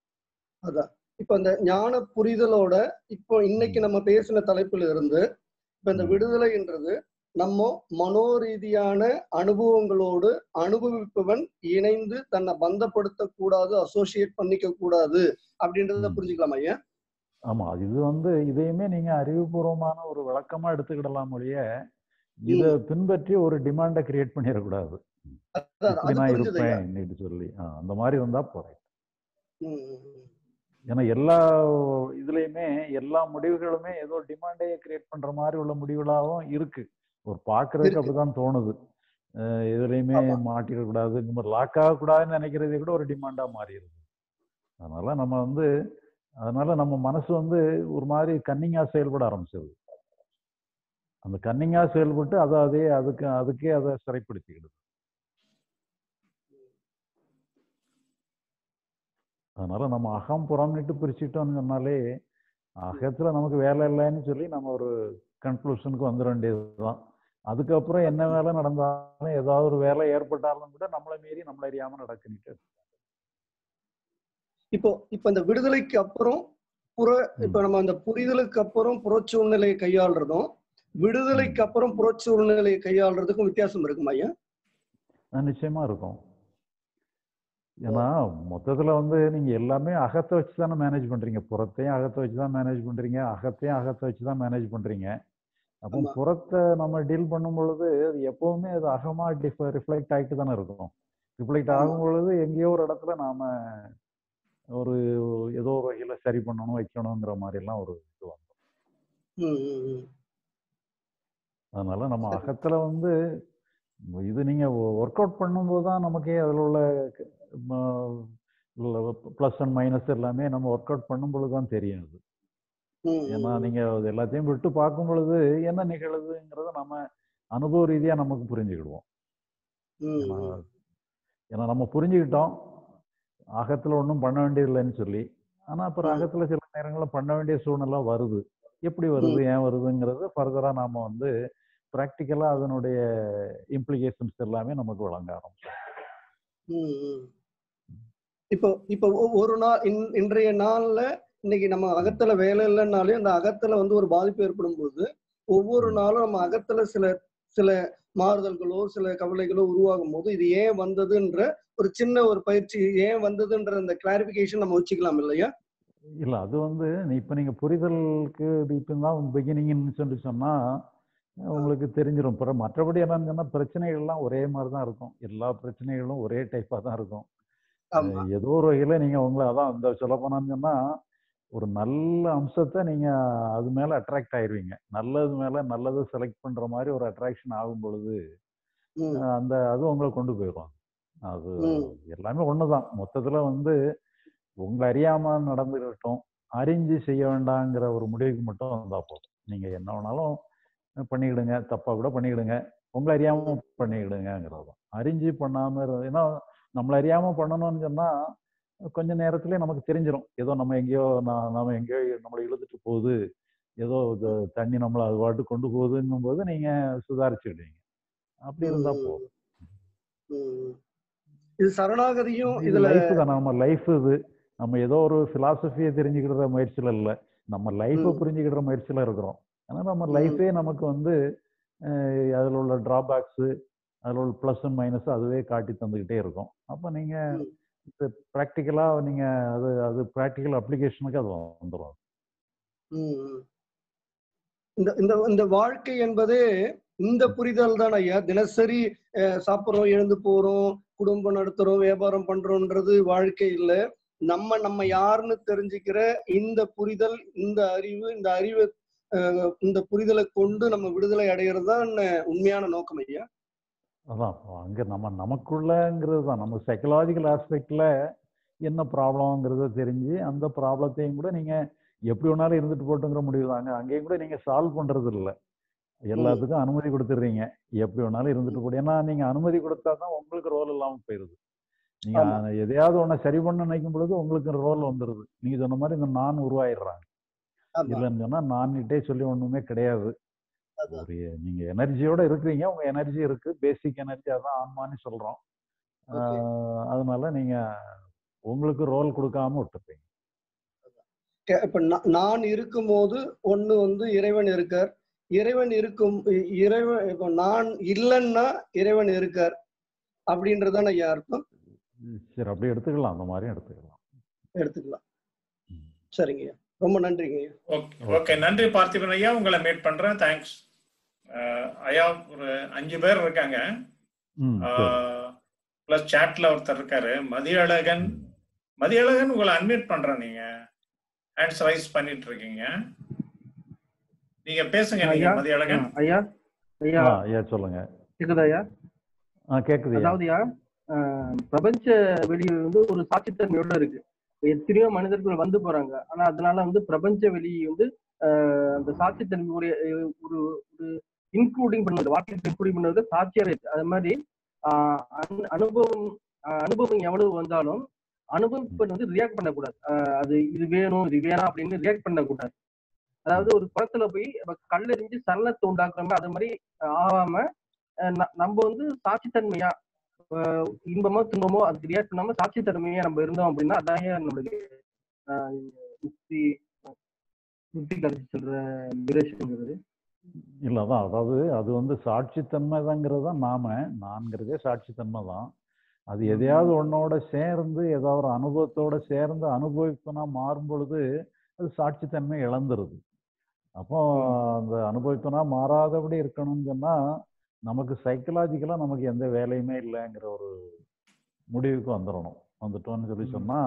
அதான் இப்ப இந்த ஞான புரிதலோட இப்போ இன்னைக்கு ம், நம்ம பேசின தலைப்புல இருந்து இப்ப இந்த ம், விடுதலைன்றது நம்ம மனோரீதியான அனுபவங்களோடு அனுபவிப்பவன் இணைந்து தன்னை பந்தப்படுத்த கூடாது அசோசியேட் பண்ணிக்க கூடாது அப்படின்றத ம். புரிஞ்சுக்கலாம் ஐயா ஆமா இது வந்து இதையுமே நீங்க அறிவுபூர்வமான ஒரு விளக்கமா எடுத்துக்கிடலாம் ஒழிய இத ம் பின்பற்றி ஒரு டிமாண்டை கிரியேட் பண்ணிடக்கூடாது அதான் இப்படி அது நான் புரிஞ்சது ஐயா இருப்பேன் சொல்லி ஆ, அந்த மாதிரி வந்தா போறேன் ம் ம், ம். ஏன்னா எல்லா இதுலயுமே எல்லா முடிவுகளுமே ஏதோ டிமாண்டையே கிரியேட் பண்ற மாதிரி உள்ள முடிவுகளாகவும் இருக்கு ஒரு பாக்குறதுக்கு இருக்கு அப்படிதான் தோணுது அஹ் எதுலையுமே ஆமா மாட்டிக்க கூடாது இந்த மாதிரி லாக் ஆகக்கூடாதுன்னு நினைக்கிறதே கூட ஒரு டிமாண்டா மாறிடுது அதனால நம்ம வந்து அதனால நம்ம மனசு வந்து ஒரு மாதிரி கன்னிங்கா செயல்பட ஆரம்பிச்சது அந்த கன்னிங்கா செயல்பட்டு அதை அதே அதுக்கு அதுக்கே அதை சிறைப்படுத்திக்கிடுது அதனால நம்ம அகம் புறம்னுட்டு பிரிச்சுட்டோம்னு சொன்னாலே அகத்துல நமக்கு வேலை இல்லைன்னு சொல்லி நம்ம ஒரு கன்க்ளூஷனுக்கு வந்துட வேண்டியதுதான் அதுக்கப்புறம் என்ன வேலை நடந்தாலும் ஏதாவது ஒரு வேலை ஏற்பட்டாலும் கூட நம்மளை மீறி நம்மளை அறியாம நடக்குன்னுட்டு இப்போ இப்ப இந்த விடுதலைக்கு அப்புறம் புற இப்ப ம், நம்ம அந்த புரிதலுக்கு அப்புறம் புறச்சூழ்நிலையை கையாளுறதும் ம். விடுதலைக்கு அப்புறம் புறச்சூழ்நிலையை கையாளுறதுக்கும் வித்தியாசம் இருக்குமா ஐயா அது நிச்சயமா இருக்கும் ஏன்னா மொத்தத்துல வந்து நீங்க எல்லாமே அகத்தை வச்சு தானே மேனேஜ் பண்றீங்க புறத்தையும் அகத்தை வச்சு தான் மேனேஜ் பண்றீங்க அகத்தையும் அகத்தை வச்சு தான் மேனேஜ் பண்றீங்க அப்போ ஆமா புறத்தை நம்ம டீல் பண்ணும் பொழுது அது எப்பவுமே அது அகமா டிஃப் ரிஃப்ளெக்ட் ஆகிட்டு தானே இருக்கும் ரிஃப்ளெக்ட் ஆமா ஆகும் பொழுது எங்கேயோ ஒரு இடத்துல நாம ஒரு ஏதோ ஒரு வகையில சரி பண்ணணும் வைக்கணுங்கிற மாதிரி எல்லாம் ஒரு இது வரும் ம் ம் ம் அதனால நம்ம சரி அகத்துல வந்து இது நீங்க ஒர்க் அவுட் பண்ணும்போது தான் நமக்கே அதில் உள்ள ப்ளஸ் அண்ட் மைனஸ் எல்லாமே நம்ம ஒர்க் அவுட் பண்ணும் பொழுது தான் தெரியும் அது ம் ஏன்னா ம் நீங்க அது எல்லாத்தையும் விட்டு பார்க்கும் பொழுது என்ன நிகழுதுங்கிறத நம்ம அனுபவ ரீதியா நமக்கு புரிஞ்சுக்கிடுவோம் ம் ஏன்னா ம் ஏன்னா நம்ம புரிஞ்சுக்கிட்டோம் அகத்துல ஒன்றும் பண்ண வேண்டியதில்லைன்னு சொல்லி ஆனா அப்புறம் ம் அகத்துல சில நேரங்களில் பண்ண வேண்டிய சூழ்நிலை வருது எப்படி வருது ம் ஏன் வருதுங்கிறது ஃபர்தரா நாம வந்து ப்ராக்டிக்கலா அதனுடைய இம்ப்ளிகேஷன்ஸ் எல்லாமே நமக்கு வழங்க ஆரம்பிச்சோம் ம் ம் இப்போ இப்போ ஒ- ஒரு நாள் இன்- இன்றைய நாள்ல இன்னைக்கு நம்ம ம் அகத்துல வேலை இல்லைன்னாலே அந்த அகத்துல வந்து ஒரு பாதிப்பு ஏற்படும் போது ஒவ்வொரு நாளும் நம்ம அகத்துல சில சில மாறுதல்களோ சில கவலைகளோ உருவாகும் போது இது ஏன் வந்ததுன்ற ஒரு சின்ன ஒரு பயிற்சி ஏன் வந்ததுன்ற அந்த கிளாரிபிகேஷன் நம்ம வச்சுக்கலாம் இல்லையா இல்ல அது வந்து நீ- இப்ப நீங்க புரிதலுக்கு இப்பதான் பிகினிங்னு சொல்லி சொன்னா உங்களுக்கு தெரிஞ்சிடும் பிற- மற்றபடி என்னன்னு சொன்னா பிரச்சனைகள்லாம் ஒரே மாதிரி தான் இருக்கும் எல்லா பிரச்சனைகளும் ஒரே டைப்பா தான் இருக்கும் ஆமா அஹ் ஏதோ ஒரு வகையில நீங்க உங்களை அதான் இந்த சொல்ல போனான்னு சொன்னா ஒரு நல்ல அம்சத்தை நீங்க அது மேல அட்ராக்ட் ஆயிருவீங்க நல்லது மேல நல்லது செலக்ட் பண்ற மாதிரி ஒரு அட்ராக்ஷன் ஆகும் பொழுது ம் அஹ் அந்த அது உங்களை கொண்டு போயிடும் அது ம் எல்லாமே ஒண்ணுதான் மொத்தத்துல வந்து உங்களை அறியாம நடந்துக்கிட்டோம் அறிஞ்சு செய்ய வேண்டாங்கிற ஒரு முடிவுக்கு மட்டும் வந்தா போதும் நீங்க என்ன வேணாலும் பண்ணிக்கிடுங்க தப்பா கூட பண்ணிக்கிடுங்க உங்களை அறியாம பண்ணிக்கிடுங்கிறது தான் அறிஞ்சு பண்ணாம இரு- ஏன்னா நம்மளை அறியாம பண்ணணும்னு சொன்னா கொஞ்ச நேரத்திலே நமக்கு தெரிஞ்சிடும் ஏதோ நம்ம எங்கேயோ நான் நாம எங்கேயோ நம்மளை இழுத்துட்டு போகுது ஏதோ இது தண்ணி நம்மளை அது பாட்டு கொண்டு போகுதுங்கும் போது நீங்க சுதாரிச்சுக்கிடுவீங்க அப்படி ம் இருந்தா ம் போதும் ம். இது சரணாகதியும் இது இதுல லைஃப் தான் நம்ம லைஃப் இது நம்ம ஏதோ ஒரு பிலாசபியை தெரிஞ்சுக்கிற முயற்சியில இல்லை நம்ம லைஃப்பை ம் புரிஞ்சுக்கிற முயற்சியில இருக்கிறோம் ஆனா நம்ம ம் லைஃபே நமக்கு வந்து அஹ், அதுல உள்ள டிராபேக்ஸு அதில் உள்ள ப்ளஸ் அண்ட் மைனஸ் அதுவே காட்டி தந்துக்கிட்டே இருக்கும் அப்போ நீங்க ம் இது ப்ராக்டிக்கலா நீங்க அது அது ப்ராக்டிக்கல் அப்ளிகேஷனுக்கு அது வந்துடும் ம் ம். இந்த இந்த இந்த வாழ்க்கை என்பதே இந்த புரிதல் தான் ஐயா தினசரி அஹ், சாப்பிடுறோம் எழுந்து போறோம் குடும்பம் நடத்துறோம் வியாபாரம் பண்றோம்ன்றது வாழ்க்கை இல்ல நம்ம நம்ம யாருன்னு தெரிஞ்சுக்கிற இந்த புரிதல் இந்த அறிவு இந்த அறிவு அஹ், இந்த புரிதலை கொண்டு நம்ம விடுதலை அடைகிறது தான் உண்மையான நோக்கம் ஐயா அதான் அங்க நம்ம நமக்குள்ளங்கிறது தான் நம்ம சைக்கலாஜிக்கல் ஆஸ்பெக்ட்ல என்ன ப்ராப்ளம்ங்கிறத தெரிஞ்சு அந்த ப்ராப்ளத்தையும் கூட நீங்க எப்படி வேணாலும் இருந்துட்டு போட்டுங்கிற முடிவு தாங்க அங்கேயும் கூட நீங்க சால்வ் பண்றது இல்லை ம் எல்லாத்துக்கும் அனுமதி கொடுத்துடுறீங்க எப்படி வேணாலும் இருந்துட்டு போடு ஏன்னா நீங்க அனுமதி கொடுத்தா தான் உங்களுக்கு ரோல் இல்லாம போயிருது நீங்க ஆமா அஹ், எதையாவது ஒண்ண சரி பண்ண நினைக்கும் பொழுது உங்களுக்கு ரோல் வந்துருது நீங்க சொன்ன மாதிரி இந்த நான் உருவாயிடுறாங்க ஆமா இல்லைன்னு சொன்னா நான்கிட்டே சொல்லி ஒண்ணுமே கிடையாது அதான் ஒரு நீங்க எனர்ஜியோட இருக்கிறீங்க உங்க எனர்ஜி இருக்கு பேசிக் எனர்ஜி அதான் ஆன்மான்னு சொல்றோம் ஓகே ஆஹ் அதனால நீங்க உங்களுக்கு ரோல் கொடுக்காம விட்டுருப்பீங்க கே- இப்ப நா- நான் இருக்கும்போது ஒண்ணு வந்து இறைவன் இருக்கார் இறைவன் இருக்கும் இ- இறைவன் இப்போ நான் இல்லைன்னா இறைவன் இருக்கார் அப்படின்றதான ஐயா அர்த்தம் சரி அப்படியே எடுத்துக்கலாம் அந்த மாதிரியும் எடுத்துக்கலாம் எடுத்துக்கலாம் சரிங்க ஐயா ரொம்ப நன்றிங்க ஐயா ஓகே ஓகே நன்றி பார்த்திபன் ஐயா உங்களை மீட் பண்றேன் தேங்க்ஸ் ஐயா ஒரு அஞ்சு பேர் இருக்காங்க ம் சரி பிளஸ் சாட்ல ஒருத்தர் இருக்காரு மதியழகன் மதியழகன் உங்களை அன்மியூட் பண்றேன் நீங்க ஹேண்ட்ஸ் ரைஸ் பண்ணிட்டு இருக்கீங்க நீங்க பேசுங்க நீங்க ஐயா மதியழகன் ஆ, ஐயா ஐயா ஆ ஐயா சொல்லுங்க கேக்குதா ஐயா ஆ கேக்குதுயா அதாவதுயா ஆஹ், பிரபஞ்ச வெளி வந்து ஒரு சாட்சித்தன்மையோட இருக்கு எத்தனையோ மனிதர்கள் வந்து போறாங்க ஆனா அதனால வந்து பிரபஞ்ச வெளி வந்து ஆஹ், அந்த சாட்சித்தன்மையுடைய அஹ், ஒரு ஒரு இன்க்ளூடிங் பண்ணுவது வாக்கியத்தை இன்க்ளூடிங் பண்ணுவது சாட்சியா இருக்கு அது மாதிரி ஆஹ், அனு- அனுபவம் ஆஹ், அனுபவம் எவ்வளவு வந்தாலும் அனுபவிப்பது வந்து ரியாக்ட் பண்ணக்கூடாது ஆஹ், அது இது வேணும் இது வேணாம் அப்படின்னு ரியாக்ட் பண்ணக்கூடாது அதாவது ஒரு குளத்துல போய் நம்ம கல்லெறிஞ்சு சலனத்தை உண்டாக்குறோமே அது மாதிரி ஆஹ், ஆகாம அஹ் ந- நம்ம வந்து சாட்சித்தன்மையா ஆஹ் இன்பமோ துன்பமோ அதுக்கு ரியாக்ட் பண்ணாம சாட்சித்தன்மையா நம்ம இருந்தோம் அப்படின்னா அதான் ஏன் நம்மளுக்கு ஆஹ் முக்தி முக்தி கழிச்சு சொல்ற லிபரேஷன்ங்கிறது இல்ல அதான் அதாவது அது வந்து சாட்சித்தன்மை தாங்கிறது தான் நாம நான்கிறதே சாட்சித்தன்மை தான் அது எதையாவது ஒன்னோட சேர்ந்து ஏதாவது ஒரு அனுபவத்தோட சேர்ந்து அனுபவிப்பனா மாறும் பொழுது அது சாட்சித்தன்மை இழந்துருது அப்போ அந்த அனுபவிப்பனா மாறாதபடி இருக்கணும்னு சொன்னா நமக்கு சைக்கலாஜிக்கலா நமக்கு எந்த வேலையுமே இல்லைங்கிற ஒரு முடிவுக்கு வந்துடணும் வந்துட்டோம்னு சொல்லி சொன்னா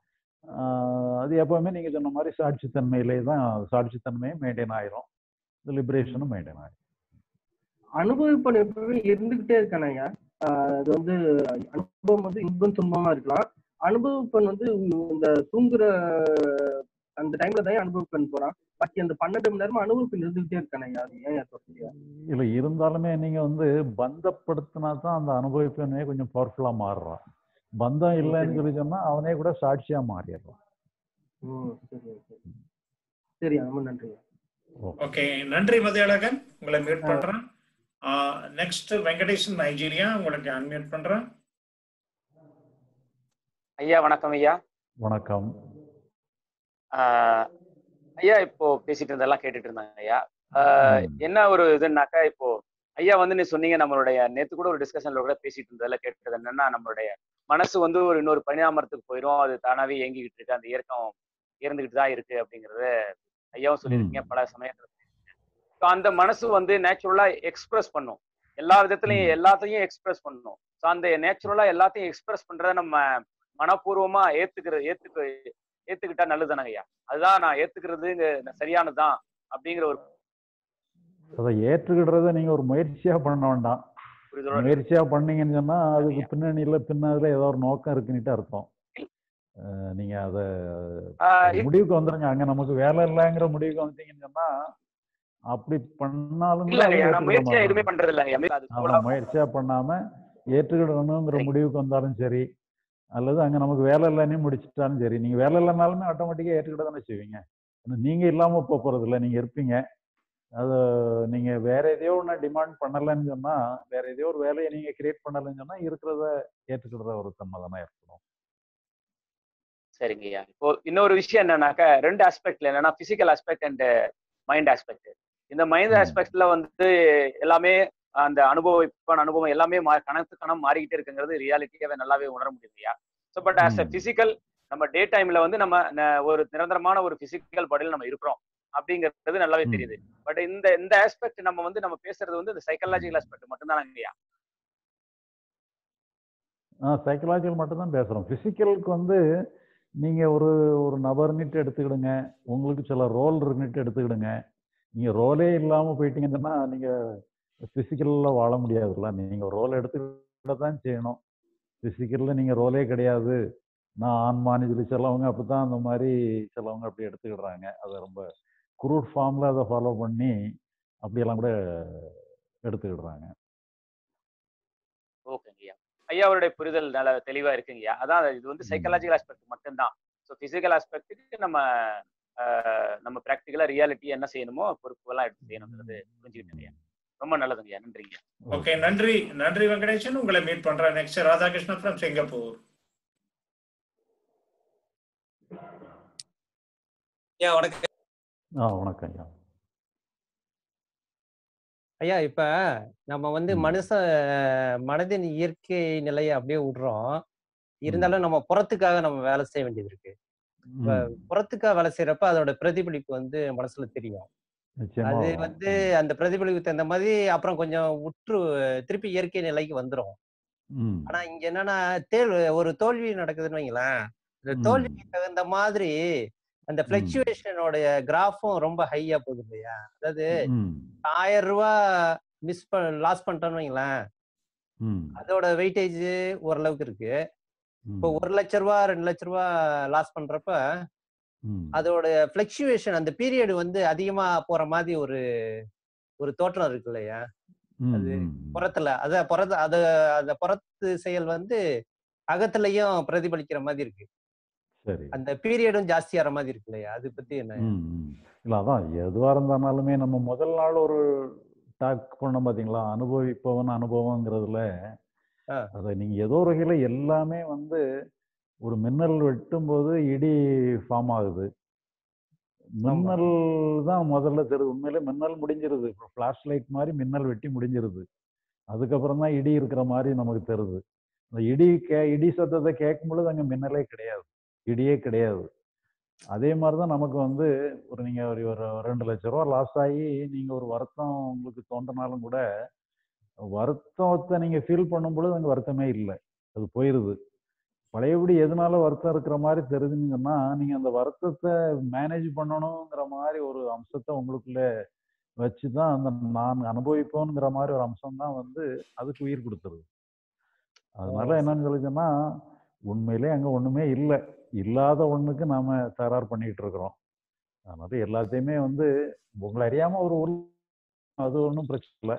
ஆஹ் அது எப்பவுமே நீங்க சொன்ன மாதிரி சாட்சித்தன்மையிலே தான் சாட்சித்தன்மையும் மெயின்டைன் ஆயிரும் லிபரேஷனும் மெயின்டைன் ஆயிரும் அனுபவிப்பன் எப்பவுமே இருந்துகிட்டே இருக்கானே ஐயா ஆஹ் அது வந்து அனுபவம் வந்து இன்பம் துன்பமா இருக்கலாம் அனுபவிப்பன் வந்து இந்த தூங்குற அந்த டைம்ல தான் அனுபவிப்பன் போறான் பாக்கி அந்த பன்னெண்டு மணி நேரமா அனுபவிப்பன் இருந்துகிட்டே இருக்கானே ஐயா அது ஏன் சொல்றீங்க இல்ல இருந்தாலுமே நீங்க வந்து பந்தப்படுத்தினா தான் அந்த அனுபவிப்பனே கொஞ்சம் பவர்ஃபுல்லா மாறுறான் பந்தம் இல்லைன்னு சொல்லி சொன்னா அவனே கூட சாட்சியா மாறிடுறான் ம் சரி சரி சரி ரொம்ப நன்றி ஓகே நன்றி மதியழகன் உங்களை மியூட் பண்றேன் நெக்ஸ்ட் வெங்கடேசன் நைஜீரியா உங்களுக்கு அன்மியூட் பண்றேன் ஐயா வணக்கம் ஐயா வணக்கம் ஆஹ் ஐயா இப்போ பேசிட்டு இருந்தெல்லாம் கேட்டுட்டு இருந்தாங்க ஐயா ஆஹ் ம் என்ன ஒரு இதுன்னாக்கா இப்போ ஐயா வந்து நீ சொன்னீங்க நம்மளுடைய நேத்து கூட ஒரு டிஸ்கஷன்ல கூட பேசிட்டு இருந்ததுல கேட்டது என்னன்னா நம்மளுடைய மனசு வந்து ஒரு இன்னொரு பரிணாமத்துக்கு போயிடும் அது தானாவே இயங்கிக்கிட்டு இருக்கு அந்த இயக்கம் இருந்துகிட்டு தான் இருக்கு அப்படிங்கறது ஐயாவும் ம் சொல்லியிருக்கீங்க பல சமயத்துல So அந்த மனசு வந்து நேச்சுரலா எக்ஸ்பிரஸ் பண்ணும் எல்லா விதத்துலயும் ம் எல்லாத்தையும் எக்ஸ்பிரஸ் பண்ணும் ஸோ அந்த நேச்சுரலா எல்லாத்தையும் எக்ஸ்பிரஸ் பண்றத நம்ம மனப்பூர்வமா ஏத்துக்கிறது ஏத்துக்க ஏத்துக்கிட்டா நல்லதுதானங்க ஐயா அதுதான் நான் ஏத்துக்கிறது இங்க சரியானதுதான் அப்படிங்கிற ஒரு அதை ஏற்றுக்கிடுறத நீங்க ஒரு முயற்சியா பண்ண வேண்டாம் புரிதலோட முயற்சியா பண்ணீங்கன்னு சொன்னா அதுக்கு பின்னணியில பின்னால ஏதோ ஒரு நோக்கம் இருக்குன்னுட்டு அர்த்தம் அஹ் நீங்க அத ஆஹ் ஒரு முடிவுக்கு வந்துருங்க அங்க நமக்கு வேலை இல்லைங்கிற முடிவுக்கு வந்துட்டீங்கன்னு சொன்னா அப்படி பண்ணாலும் கூட இல்லங்க அதை ஐயா நான் ஏற்றுக்கிட முயற்சியா எதுவுமே மாட்டாங்க பண்றது இல்லைங்க அது ஆமா முயற்சியா பண்ணாம ஏற்றுக்கிடணுங்கிற முடிவுக்கு வந்தாலும் சரி அல்லது அங்க நமக்கு வேலை இல்லைன்னு முடிச்சிட்டாலும் சரி நீங்க வேலை இல்லைனாலுமே ஆட்டோமேட்டிக்கா ஏற்றுக்கிட தானே செய்வீங்க ஏன்னா நீங்க இல்லாம போக போறது இல்லை நீங்க இருப்பீங்க அது நீங்க வேற எதையோ ஒன்று டிமாண்ட் பண்ணலைன்னு சொன்னா வேற எதையோ ஒரு வேலையை நீங்க கிரியேட் பண்ணலைன்னு சொன்னா இருக்கிறத ஏற்றுக்கிடுற ஒரு தன்மை தானே இருக்கணும் சரிங்க ஐயா இப்போ இன்னொரு விஷயம் என்னன்னாக்கா ரெண்டு ஆஸ்பெக்ட்ல என்னன்னா physical aspect and mind aspect இந்த மைண்ட் ஆஸ்பெக்ட்ல வந்து எல்லாமே அந்த அனுபவம் அனுபவம் எல்லாமே மா- கணக்கு கணம் மாறிக்கிட்டே இருக்குங்கிறது ரியாலிட்டியாவே நல்லாவே உணர முடியுதுயா so but as uh um physical நம்ம டே டைம்ல வந்து நம்ம ந- ஒரு நிரந்தரமான ஒரு பிசிக்கல் பாடியில் நம்ம இருக்கிறோம் அப்படிங்கிறது நல்லாவே ம் தெரியுது பட் இந்த இந்த ஆஸ்பெக்ட் நம்ம வந்து நம்ம பேசுறது வந்து இந்த சைக்காலஜிக்கல் ஆஸ்பெக்ட் மட்டும்தான் ஐயா ஆ சைக்கலாஜிக்கல் மட்டும்தான் பேசுகிறோம் ஃபிசிக்கலுக்கு வந்து நீங்கள் ஒரு ஒரு நபர்னிட்டு எடுத்துக்கிடுங்க உங்களுக்கு சில ரோல் இருந்துட்டு எடுத்துக்கிடுங்க நீங்கள் ரோலே இல்லாமல் போயிட்டீங்கன்னா நீங்கள் ஃபிசிக்கலில் வாழ முடியாதுல்ல நீங்கள் ரோல் எடுத்துக்கிட்ட தான் செய்யணும் ஃபிசிக்கலில் நீங்கள் ரோலே கிடையாது நான் ஆன்மான்னு சொல்லி சிலவங்க அப்படி தான் அந்த மாதிரி சிலவங்க அப்படி எடுத்துக்கிடுறாங்க அதை ரொம்ப குரூட் ஃபார்மில் அதை ஃபாலோ பண்ணி அப்படியெல்லாம் கூட எடுத்துக்கிடுறாங்க ஓகேங்கய்யா ஐயா அவருடைய புரிதல் நல்ல தெளிவா இருக்குங்கய்யா அதான் இது வந்து ம் சைக்காலஜிக்கல் ஆஸ்பெக்ட் மட்டும்தான் ஸோ பிசிக்கல் ஆஸ்பெக்ட்டுக்கு நம்ம ஆஹ், நம்ம ப்ராக்டிக்கலா ரியாலிட்டி என்ன செய்யணுமோ பொறுப்புகள்லாம் எடுத்து செய்யணுங்கிறது புரிஞ்சுக்கிட்டேங்கய்யா ரொம்ப நல்லதுங்கய்யா நன்றிங்க ஓகே நன்றி நன்றி வெங்கடேஷன் உங்களை மீட் பண்றேன் நெக்ஸ்ட் ராதாகிருஷ்ணன் ஃப்ரம் சிங்கப்பூர் ஐயா வணக்கம் ஆ வணக்கம் ஐயா ஐயா இப்ப நம்ம வந்து ம் மனுஷ மனதின் இயற்கை நிலையை அப்படியே விடுறோம் ம் இருந்தாலும் நம்ம புறத்துக்காக நம்ம வேலை செய்ய வேண்டியது இருக்கு இப்ப ம் புறத்துக்காக வேலை செய்யறப்ப அதோட பிரதிபலிப்பு வந்து மனசுல தெரியும் நிச்சயமா அது வரும் வந்து ம் அந்த பிரதிபலிப்பு தகுந்த மாதிரி அப்புறம் கொஞ்சம் உற்று திருப்பி இயற்கை நிலைக்கு வந்துரும் ம் ஆனா இங்க என்னன்னா தேல் ஒரு தோல்வி நடக்குதுன்னு வைங்களேன் இந்த ம் தோல்விக்கு தகுந்த மாதிரி அந்த ம் பிளக்சுவேஷனோட கிராஃபும் ரொம்ப ஹையா போகுது இல்லையா அதாவது ம் ஆயிரம் ரூபாய் மிஸ் லாஸ் பண்ணிட்டோம்னு வைங்களேன் ம் அதோட வெயிட்டேஜ் ஓரளவுக்கு இருக்கு இப்போ ம் ஒரு லட்ச ரூபா ரெண்டு லட்ச ரூபா லாஸ் பண்றப்ப ம் அதோட ஃபிளக்சுவேஷன் அந்த பீரியட் வந்து அதிகமா போற மாதிரி ஒரு ஒரு தோற்றம் இருக்கு இல்லையா ம் அது ம் ம். புறத்துல அத புறத்து அது அந்த புறத்து செயல் வந்து அகத்துலயும் பிரதிபலிக்கிற மாதிரி இருக்கு சரி அந்த பீரியடும் ஜாஸ்தியாகிற மாதிரி இருக்கு இல்லையா அது பத்தி என்ன ம் ம் இல்லை அதான் எதுவாக இருந்தாலுமே நம்ம முதல் நாள் ஒரு டாக் பண்ணோம் பார்த்தீங்களா அனுபவிப்பவன் அனுபவங்கிறதுல ஆ, அதை நீங்கள் ஏதோ ஒரு வகையில் எல்லாமே வந்து ஒரு மின்னல் வெட்டும்போது இடி ஃபார்ம் ஆகுது ஆமா மின்னல் தான் முதல்ல தெரியுது உண்மையிலே மின்னல் முடிஞ்சிருது இப்போ ஃப்ளாஷ் லைட் மாதிரி மின்னல் வெட்டி முடிஞ்சிருது அதுக்கப்புறம் தான் இடி இருக்கிற மாதிரி நமக்கு தெரியுது அந்த இடி கே இடி சத்தத்தை கேட்கும் பொழுது அங்கே மின்னலே கிடையாது இடியே கிடையாது அதே மாதிரி தான் நமக்கு வந்து ஒரு நீங்கள் ஒரு ஒரு ரெண்டு லட்ச ரூபா லாஸ் ஆகி நீங்கள் ஒரு வருத்தம் உங்களுக்கு தோன்றினாலும் கூட வருத்தத்தை நீங்கள் ஃபீல் பண்ணும் பொழுது அங்கே வருத்தமே இல்லை அது போயிடுது பழையபடி எதனால வருத்தம் இருக்கிற மாதிரி தெரியுதுன்னு சொன்னா நீங்க அந்த வருத்தத்தை மேனேஜ் பண்ணணுங்கிற மாதிரி ஒரு அம்சத்தை உங்களுக்குள்ள வச்சுதான் அந்த நான் அனுபவிப்போங்கிற மாதிரி ஒரு அம்சம் தான் வந்து அதுக்கு உயிர் கொடுத்துருது அதனால என்னன்னு சொல்லிச்சோன்னா உண்மையிலே அங்க ஒண்ணுமே இல்லை இல்லாத ஒண்ணுக்கு நாம தயார் பண்ணிட்டு இருக்கிறோம் அதனால எல்லாத்தையுமே வந்து உங்களை அறியாம ஒரு ஊர் அது ஒன்றும் பிரச்சனை இல்லை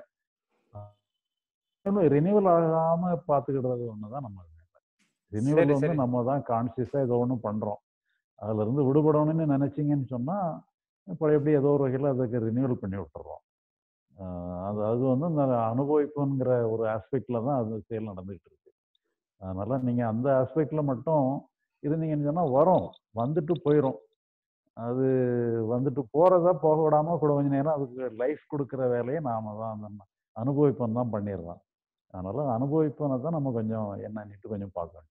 ரினிவல் ஆகாம பாத்துக்கிடுறது ஒண்ணுதான் நம்ம ரினிவல் சரி வந்து சரி நம்ம தான் கான்சியஸா ஏதோ ஒன்று பண்றோம் அதுல இருந்து விடுபடணும்னு நினைச்சீங்கன்னு சொன்னா பழையபடி ஏதோ ஒரு வகையில் அதுக்கு ரினிவல் பண்ணி விட்டுறோம் ஆஹ் அது அது வந்து இந்த அனுபவிப்புங்கிற ஒரு ஆஸ்பெக்ட்ல தான் அது செயல் நடந்துகிட்டு இருக்கு அதனால நீங்க அந்த ஆஸ்பெக்ட்ல மட்டும் இருந்தீங்கன்னு சொன்னா வரும் வந்துட்டு போயிடும் அது வந்துட்டு போறதா போக விடாம கூட கொஞ்ச நேரம் அதுக்கு லைஃப் கொடுக்குற வேலையை நாம தான் அந்த அனுபவிப்பம் தான் பண்ணிடுறோம் அதனால அனுபவிப்பனை தான் நம்ம கொஞ்சம் என்னன்னுட்டு கொஞ்சம் பார்க்கணும்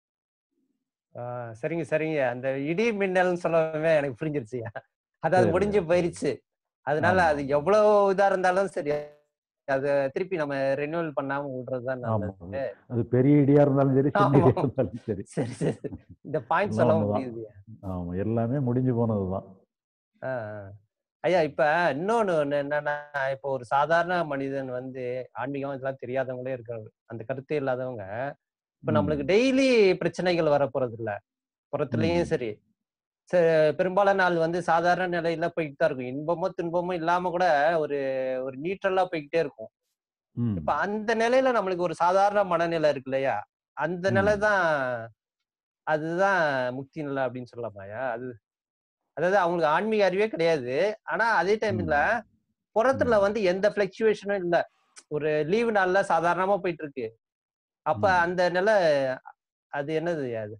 ஆஹ் சரிங்க சரிங்க அந்த இடி மின்னல்னு சொல்லவே எனக்கு புரிஞ்சிருச்சு அதாவது சரி முடிஞ்சு போயிருச்சு அதனால ஆமா அது எவ்வளவு இதா இருந்தாலும் சரி அதை திருப்பி நம்ம ரெனியூவல் பண்ணாம விடுறதுதான் ஆமா நல்லது அது- அது பெரிய இடியா இருந்தாலும் சரி சின்ன ஆமா இடியா இருந்தாலும் சரி சரி சரி இந்த பாயிண்ட் எல்லாம் சொல்ல ஒண்ணுதான் முடியுது ஆமா எல்லாமே முடிஞ்சு போனதுதான் ஆஹ் ஆஹ். ஐயா இப்ப இன்னொன்னு ஒண்ணு என்னன்னா இப்போ ஒரு சாதாரண மனிதன் வந்து ஆன்மீகம் இதெல்லாம் தெரியாதவங்களே இருக்காங்க அந்த கருத்து இல்லாதவங்க இப்ப ம் நம்மளுக்கு டெய்லி பிரச்சனைகள் வர போறது இல்ல ம் புறத்துலயும் சரி ச- பெரும்பாலான நாள் வந்து சாதாரண நிலையில போய்கிட்டு தான் இருக்கும் இன்பமோ துன்பமோ இல்லாம கூட ஒரு ஒரு நியூட்ரலா போய்கிட்டே இருக்கும் ம் இப்ப அந்த நிலையில நம்மளுக்கு ஒரு சாதாரண மனநிலை இருக்கு இல்லையா அந்த நிலை ம் தான் அதுதான் முக்தி நிலை அப்படின்னு சொல்லலாமாயா அது அதாவது அவங்களுக்கு ஆன்மீக அறிவே கிடையாது ஆனா அதே டைம்ல ம் புறத்துல ம் வந்து எந்த பிளக்சுவேஷனும் இல்ல ஒரு லீவு நாள்ல சாதாரணமா போயிட்டு இருக்கு அப்ப ம் அந்த நிலை அது என்னது அது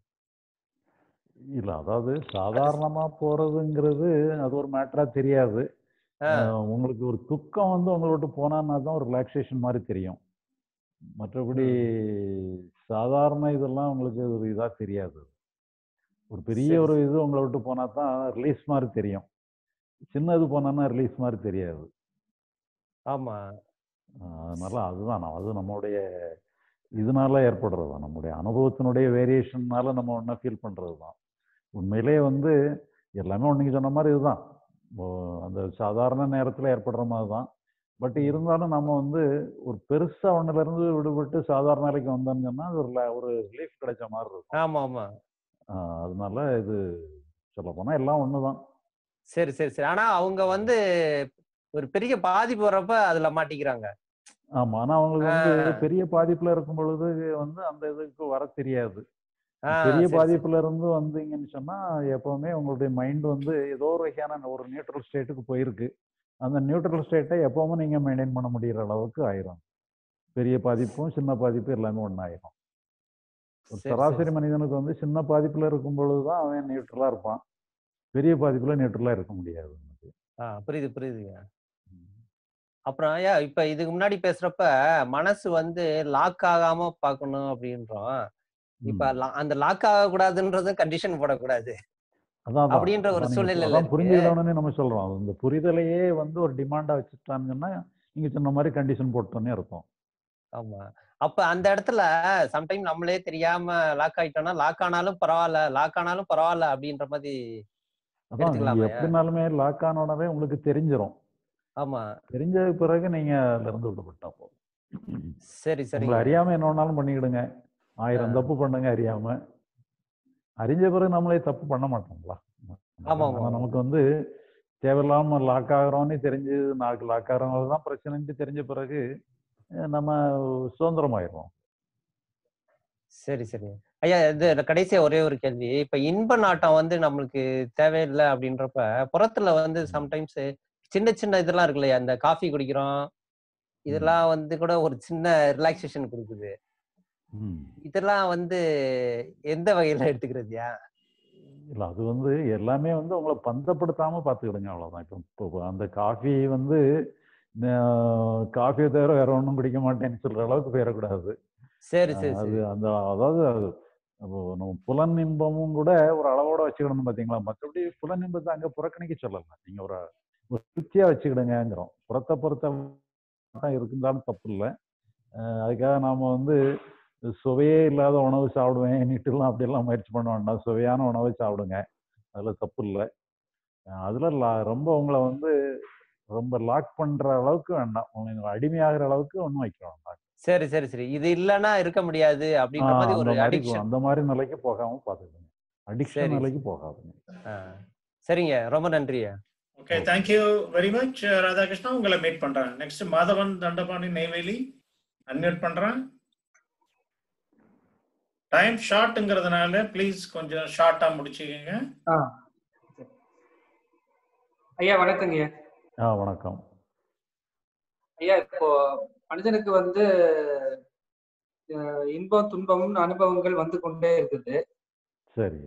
இல்ல அதாவது அது சாதாரணமா போறதுங்கிறது அது ஒரு மேட்டரா தெரியாது ஆஹ் அஹ் உங்களுக்கு ஒரு துக்கம் வந்து உங்களை விட்டு போனான்னா தான் ஒரு ரிலாக்ஸேஷன் மாதிரி தெரியும் மற்றபடி ம் சாதாரண இதெல்லாம் உங்களுக்கு ஒரு இதா தெரியாது ஒரு பெரிய சரி ஒரு இது உங்களை விட்டு போனா தான் ரிலீஸ் மாதிரி தெரியும் சின்னது போனான்னா ரிலீஸ் மாதிரி தெரியாது ஆமா அஹ் அதனால அதுதான் நான் அது நம்மளுடைய இதனால ஏற்படுறது தான் நம்முடைய அனுபவத்தினுடைய வேரியேஷன்னால நம்ம ஒன்றா ஃபீல் பண்ணுறது தான் உண்மையிலே வந்து எல்லாமே ஒன்றைக்கு சொன்ன மாதிரி இதுதான் ஓ, அந்த சாதாரண நேரத்தில் ஏற்படுற மாதிரி தான் பட் ம் இருந்தாலும் நம்ம வந்து ஒரு பெருசாக ஒன்றுலேருந்து விடுபட்டு சாதாரண நிலைக்கு வந்தோம்னு சொன்னால் அது ஒரு ல- ஒரு ரிலீஃப் கிடைச்ச மாதிரி இருக்கும் ஆமா ஆமா அஹ் அதனால இது சொல்ல போனால் எல்லாம் ஒன்று தான் சரி சரி சரி ஆனா அவங்க வந்து ஒரு பெரிய பாதிப்பு வர்றப்ப அதுல மாட்டிக்கிறாங்க ஆமாம் ஆனால் அவங்களுக்கு வந்து ஆஹ் பெரிய பாதிப்பில் இருக்கும் பொழுது வந்து அந்த இதுக்கு வர தெரியாது ஆஹ் பெரிய சரி சரி பாதிப்புல இருந்து வந்தீங்கன்னு சொன்னா எப்பவுமே உங்களுடைய மைண்ட் வந்து ஏதோ ஒரு வகையான ஒரு நியூட்ரல் ஸ்டேட்டுக்கு போயிருக்கு அந்த நியூட்ரல் ஸ்டேட்டை எப்பவுமே நீங்க மெயின்டைன் பண்ண முடியற அளவுக்கு ஆயிரும் பெரிய பாதிப்பும் சின்ன பாதிப்பும் எல்லாமே ஒன்றாயிரும் ஒரு சரி சரி சராசரி மனிதனுக்கு வந்து சின்ன பாதிப்புல இருக்கும் பொழுதுதான் அவன் நியூட்ரலா இருப்பான் பெரிய பாதிப்புல நியூட்ரலா இருக்க முடியாது அவனுக்கு. ஆஹ் புரியுது புரியுதுங்க அப்புறம் ஐயா இப்ப இதுக்கு முன்னாடி பேசுறப்ப மனசு வந்து லாக் ஆகாம பார்க்கணும் அப்படின்றோம் இப்ப ம். லா- அந்த லாக் ஆக கூடாதுன்றது கண்டிஷன் போடக்கூடாது அதான் அதான் அப்படின்ற ஒரு அதான் நீங்க சூழ்நிலையில அதான் இருக்கு புரிஞ்சுக்கிடணும்னு நம்ம சொல்றோம் இந்த புரிதலையே வந்து ஒரு டிமாண்டா வச்சுட்டாங்கன்னா நீங்க சொன்ன மாதிரி கண்டிஷன் போட்டோன்னே இருக்கும் ஆமா அப்ப அந்த இடத்துல சம்டைம் நம்மளே தெரியாம லாக் ஆயிட்டோம்னா லாக் ஆனாலும் பரவாயில்ல லாக் ஆனாலும் பரவாயில்ல அப்படின்ற மாதிரி அதான் நீங்க எடுத்துக்கலாமா எப்படினாலுமே லாக் ஆன உடனே உங்களுக்கு தெரிஞ்சிரும் ஆமா தெரிஞ்ச பிறகு நீங்க அதுல இருந்து விடுபட்டா போதும் சரி உங்களை சரிங்க அறியாம என்ன வேணாலும் பண்ணிக்கிடுங்க ஆயிரம் தப்பு பண்ணுங்க அறியாம அறிஞ்ச பிறகு நம்மளே தப்பு பண்ண மாட்டோங்களா ஆமா ஆமா ஆனா ஆமா நமக்கு வந்து தேவையில்லாம லாக் ஆகுறோம்னு தெரிஞ்சு நாக்கு லாக் ஆகிறவங்க தான் பிரச்சனைன்ட்டு தெரிஞ்ச பிறகு அஹ் நம்ம சுதந்திரமாயிடுவோம் சரி சரி ஐயா இது கடைசியா ஒரே ஒரு கேள்வி இப்ப இன்ப நாட்டம் வந்து நம்மளுக்கு தேவையில்லை அப்படின்றப்ப புறத்துல வந்து சம்டைம்ஸ் சின்ன சின்ன இதெல்லாம் இருக்கு இல்லையா இந்த காஃபி குடிக்கிறோம் இதெல்லாம் வந்து கூட ஒரு சின்ன ரிலாக்ஸேஷன் கொடுக்குது ம். இதெல்லாம் வந்து எந்த வகையில எடுத்துக்கிறதுயா இல்ல அது வந்து எல்லாமே வந்து உங்களை பந்தப்படுத்தாம பார்த்துக்கிடுங்க அவ்வளவுதான் இப்போ இப்போ அந்த காஃபி வந்து காஃபியை தவிர வேற ஒன்றும் குடிக்க மாட்டேன்னு சொல்ற அளவுக்கு போயிடக்கூடாது சரி சரி அது சரி அந்த அதாவது அது அப்போ நம்ம புலன் இன்பமும் கூட ஒரு அளவோட வச்சுக்கிடணும் பாத்தீங்களா மற்றபடி புலன் இன்பத்தை அங்க புறக்கணிக்க சொல்லல நீங்க ஒரு ஒரு திருப்தியா வச்சுக்கிடுங்கிறோம் புறத்தை பொறுத்த தான் இருந்தாலும் தப்பு இல்லை அதுக்காக நாம வந்து சுவையே இல்லாத உணவு சாப்பிடுவேன் நீட்டுலாம் அப்படியெல்லாம் முயற்சி பண்ண வேண்டாம் சுவையான உணவை சாப்பிடுங்க அதுல தப்பு இல்லை அதுல லா- ரொம்ப உங்களை வந்து ரொம்ப லாக் பண்ற அளவுக்கு வேண்டாம் உங்களுக்கு அடிமையாகிற அளவுக்கு ஒன்றும் வைக்க வேண்டாம் சரி சரி சரி இது இல்லைன்னா இருக்க முடியாது அப்படின்ற ஆஹ் மாதிரி அந்த ஒரு மாதிரி அடிக்ஷன் அந்த மாதிரி நிலைக்கு போகாம பாத்துக்கோங்க அடிக்ஷன் சரி நிலைக்கு போகாதுங்க சரிங்க ரொம்ப நன்றியா okay thank you very much Radhakrishna உங்களை மீட் பண்றேன் நெக்ஸ்ட் மாதவன் தண்டபாணி நெய்வேலி அன்மியூட் பண்றேன் டைம் ஷார்ட்ங்கிறதுனால ப்ளீஸ் கொஞ்சம் ஷார்ட்டா முடிச்சுக்கங்க ஆ ஐயா வணக்கங்க ஐயா ஆ வணக்கம் ஐயா இப்போ மனிதனுக்கு வந்து அஹ், இன்பம் துன்பம் அனுபவங்கள் வந்து கொண்டே இருக்குது சரி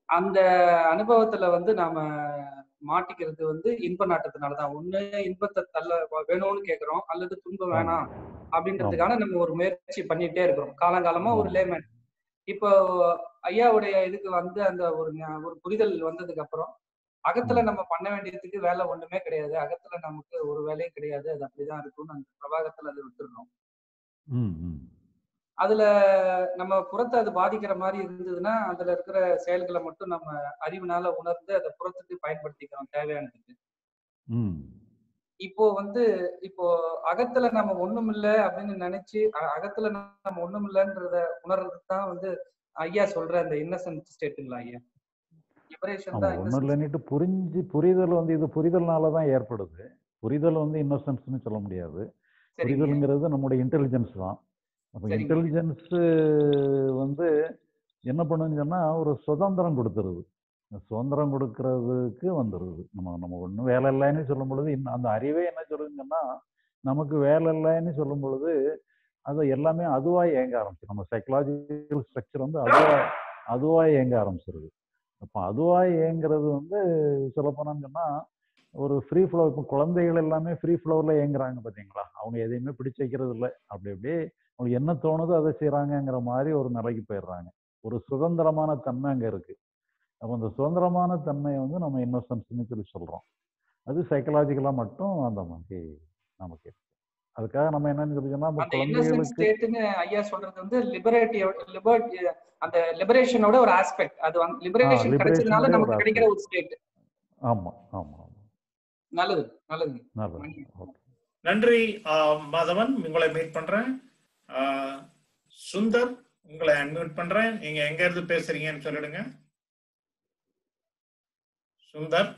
அந்த அனுபவத்துல வந்து நாம மாட்டிக்கிறது வந்து இன்ப நாட்டத்தினாலதான் ஒண்ணு இன்பத்தை தள்ள வேணும்னு கேக்குறோம் அல்லது துன்பம் வேணாம் அப்படின்றதுக்கான நம்ம ஒரு முயற்சி பண்ணிட்டே இருக்கிறோம் காலங்காலமா ஒரு லேமன் இப்போ ஐயாவுடைய இதுக்கு வந்து அந்த ஒரு ஞா- ஒரு புரிதல் வந்ததுக்கு அப்புறம் அகத்துல நம்ம பண்ண வேண்டியதுக்கு வேலை ஒண்ணுமே கிடையாது அகத்துல நமக்கு ஒரு வேலையும் கிடையாது அது அப்படிதான் இருக்கும்னு அந்த பிரபாகத்துல அதை விட்டுறோம் ம் ம் அதுல நம்ம புறத்தை அது பாதிக்கிற மாதிரி இருந்ததுன்னா அதுல இருக்கிற செயல்களை மட்டும் நம்ம அறிவுனால உணர்ந்து அதை புறத்துக்கு பயன்படுத்திக்கிறோம் தேவையானதுக்கு ம் இப்போ வந்து இப்போ அகத்துல நம்ம ஒண்ணும் இல்ல அப்படின்னு நினைச்சு அ- அகத்துல நம்ம ஒண்ணும் இல்லைன்றத உணர்றதுக்கு தான் வந்து ஐயா சொல்ற அந்த இன்னசென்ட் ஸ்டேட்டுங்களா ஐயா லிபரேஷன் ஆமா தான் ஒன்றும் innocent இல்லைன்னுட்டு புரிஞ்சு புரிதல் வந்து இது புரிதல்னால தான் ஏற்படுது புரிதல் வந்து இன்னோசன்ஸ்னு சொல்ல முடியாது சரிங்க புரிதலுங்கிறது நம்முடைய இன்டெலிஜென்ஸ் தான் அப்போ சரிங்க இன்டெலிஜென்ஸ் வந்து என்ன பண்ணுன்னு சொன்னா ஒரு சுதந்திரம் கொடுத்துருது இந்த சுதந்திரம் கொடுக்கறதுக்கு வந்துடுது நம்ம நம்ம ஒன்றும் வேலை இல்லைன்னு சொல்லும் பொழுது இன்னும் அந்த அறிவே என்ன சொல்லுதுன்னு சொன்னா நமக்கு வேலை இல்லைன்னு சொல்லும் பொழுது அது எல்லாமே அதுவா இயங்க ஆரம்பிச்சு நம்ம சைக்கலாஜிக்கல் ஸ்ட்ரக்சர் வந்து அதுவா அதுவா இயங்க ஆரம்பிச்சிருது அப்போ அதுவா இயங்குறது வந்து சொல்லப்போனான்னு சொன்னா ஒரு ஃப்ரீ ஃப்ளோ இப்போ குழந்தைகள் எல்லாமே ஃப்ரீ ஃப்ளோவில் இயங்குறாங்க பார்த்தீங்களா அவங்க எதையுமே பிடிச்சு வைக்கிறது இல்லை அப்படி அப்படியே அவங்களுக்கு என்ன தோணுதோ அதை செய்கிறாங்கங்கிற மாதிரி ஒரு நிலைக்கு போயிடுறாங்க ஒரு சுதந்திரமான தன்மை அங்கே இருக்கு அப்போ அந்த சுதந்திரமான தன்மையை வந்து நம்ம இன்னோசன்ஸ்னு சொல்லி சொல்கிறோம் அது சைக்கலாஜிக்கலாக மட்டும் அந்த மாதிரி நமக்கு இருக்கு அதுக்காக நம்ம என்னன்னு சொல்லி சொன்னா நம்ம அந்த இன்னசென்ட் குழந்தைகளுக்கு ஸ்டேட்னு ஐயா சொல்றது வந்து லிபரேட்டி லிபர்ட்டி அந்த லிபரேஷனோட ஒரு ஆஸ்பெக்ட் அது வந்து ஆ லிபரேஷன் கிடைச்சதுனால லிபரேஷனுடைய ஒரு நமக்கு கிடைக்கிற ஆஸ்பெக்ட் ஒரு ஸ்டேட் ஆமாம் ஆமாம் ஆமாம் நல்லது நல்லது நல்லது ஓகே நன்றி ஆஹ் மாதவன் உங்களை மீட் பண்றேன் ஆஹ் சுந்தர் உங்களை அன்மியூட் பண்றேன் நீங்க எங்க இருந்து பேசுறீங்கன்னு சொல்லிடுங்க சுந்தர்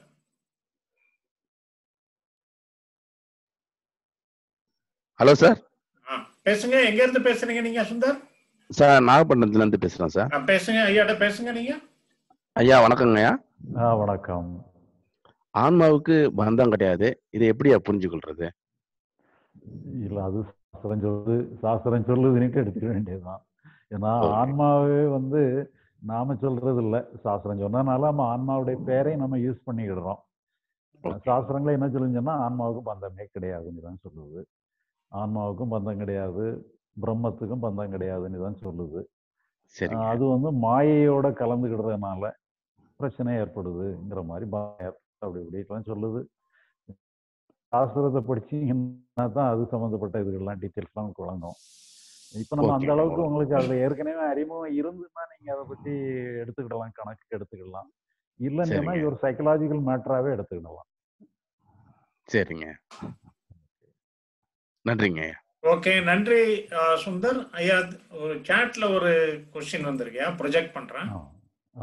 ஹலோ சார் ஆ, பேசுங்க எங்க இருந்து பேசுறீங்க நீங்க சுந்தர் சார் நாகப்பட்டினத்துல இருந்து பேசுறேன் சார் ஆ, பேசுங்க ஐயாட்ட பேசுங்க நீங்க ஐயா வணக்கங்க ஐயா ஆ வணக்கம் ஆன்மாவுக்கு பந்தம் கிடையாது இதை எப்படியா புரிஞ்சுக்கொள்றது இல்லை அது சாஸ்திரம் சொல்லுது சாஸ்திரம் சொல்லுதுன்னுட்டு எடுத்துக்க வேண்டியதுதான் ஏன்னா ஓகே ஆன்மாவே வந்து நாம சொல்றது இல்லை சாஸ்திரம் சொன்னதுனால நம்ம ஆன்மாவுடைய பேரை நம்ம யூஸ் பண்ணிக்கிடுறோம் ஓகே சாஸ்திரங்களை என்ன சொல்லுங்கன்னா ஆன்மாவுக்கு பந்தமே கிடையாதுன்னு தான் சொல்லுது ஆன்மாவுக்கும் பந்தம் கிடையாது பிரம்மத்துக்கும் பந்தம் கிடையாதுன்னு தான் சொல்லுது சரிங்க ஆஹ் அது வந்து மாயையோட கலந்துக்கிடுறதுனால பிரச்சனை ஏற்படுதுங்கிற மாதிரி பயம் அப்படி இப்படிலாம் சொல்லுது சாஸ்திரத்தை படிச்சீங்கன்னா தான் அது சம்மந்தப்பட்ட இதுகள்லாம் டீட்டெயில்ஸ்லாம் உங்களுக்கு வழங்கும் இப்போ நம்ம அந்த ஓகேங்க அளவுக்கு ஓகே உங்களுக்கு அதில் ஏற்கனவே அறிமுகம் இருந்துன்னா நீங்கள் அதை பற்றி எடுத்துக்கிடலாம் கணக்கு எடுத்துக்கிடலாம் இல்லைன்னு சொன்னா சரிங்க இது ஒரு சைக்கலாஜிக்கல் மேட்டராகவே எடுத்துக்கிடலாம் சரிங்க நன்றிங்க ஐயா ஓகே நன்றி ஆஹ் சுந்தர் ஐயா ஒரு சாட்ல ஒரு கொஸ்டின் வந்திருக்கியா ப்ரொஜெக்ட் பண்றேன் ஆ ஆ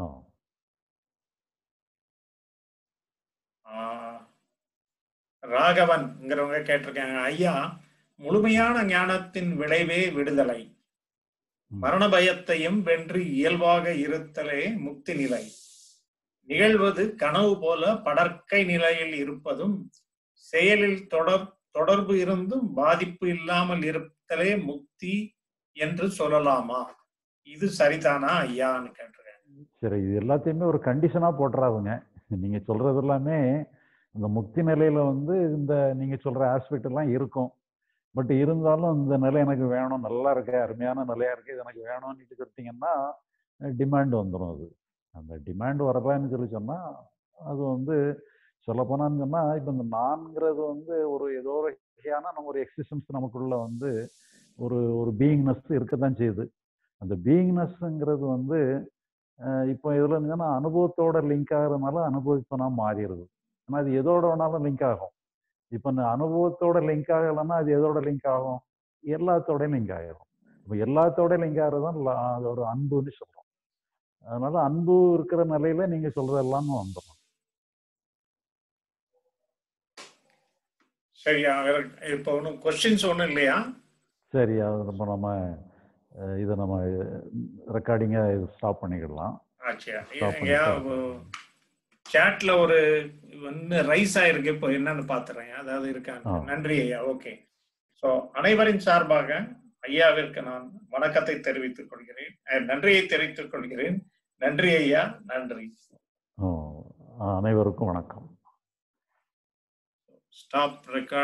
ஆஹ் ராகவன்ங்கிறவங்க கேட்டிருக்காங்க ஐயா முழுமையான ஞானத்தின் விளைவே விடுதலை மரண பயத்தையும் வென்று இயல்பாக இருத்தலே முக்தி நிலை நிகழ்வது கனவு போல படற்கை நிலையில் இருப்பதும் செயலில் தொடர் தொடர்பு இருந்தும் பாதிப்பு இல்லாமல் இருத்தலே முக்தி என்று சொல்லலாமா இது சரிதானா ஐயான்னு கேட்டிருக்கேன் சரி இது எல்லாத்தையுமே ஒரு கண்டிஷனாக போட்டுறாதுங்க நீங்கள் சொல்கிறது எல்லாமே இந்த முக்தி நிலையில் வந்து இந்த நீங்கள் சொல்கிற ஆஸ்பெக்ட் எல்லாம் இருக்கும் பட் இருந்தாலும் இந்த நிலை எனக்கு வேணும் நல்லா இருக்கு அருமையான நிலையா இருக்கு இது எனக்கு வேணும்னு சொல்லிட்டீங்கன்னா டிமாண்ட் வந்துடும் அது அந்த டிமாண்ட் வரலான்னு சொல்லி சொன்னால் அது வந்து சொல்லப்போனான்னு சொன்னால் இப்போ இந்த நான்கிறது வந்து ஒரு ஏதோ ஒரு வகையான நம்ம ஒரு எக்ஸிஸ்டன்ஸ் நமக்குள்ள வந்து ஒரு ஒரு பீயிங்னஸ் இருக்க தான் செய்யுது அந்த பீயிங்னஸ்ங்கிறது வந்து அஹ் இப்போ இதில் இருந்ததுன்னா அனுபவத்தோட லிங்க் ஆகிறதுனால அனுபவிப்பனா மாறிடுது ஆனால் அது எதோட வேணாலும் லிங்க் ஆகும் இப்போ இந்த அனுபவத்தோட லிங்க் ஆகலைன்னா அது எதோட லிங்க் ஆகும் எல்லாத்தோடயும் லிங்க் ஆகிடும் இப்போ எல்லாத்தோட லிங்க் ஆகிறது தான் ல- அது ஒரு அன்புன்னு சொல்கிறோம் அதனால அன்பு இருக்கிற நிலையில நீங்க சொல்றது எல்லாமே வந்துடும் சரியா வேற இப்போ ஒன்றும் கொஸ்டின்ஸ் ஒன்றும் இல்லையா சரி அது நம்ம நம்ம அஹ், இதை நம்ம ரெக்கார்டிங்கை ஸ்டாப் பண்ணிக்கிடலாம் ஆச்சியா ஸ்டாப் ஐயா பண்ணிட்டு சாட்ல ஒரு வந்து ரைஸ் ஆயிருக்கு இப்போ என்னன்னு பாத்துறேன் அதாவது இருக்காங்க ஆ. நன்றி ஐயா ஓகே ஸோ அனைவரின் சார்பாக ஐயாவிற்கு நான் வணக்கத்தை தெரிவித்துக் கொள்கிறேன் அஹ், நன்றியை தெரிவித்துக் கொள்கிறேன் நன்றி ஐயா நன்றி ஓ, அனைவருக்கும் வணக்கம் ஸ்டாப் ரெக்கார்ட்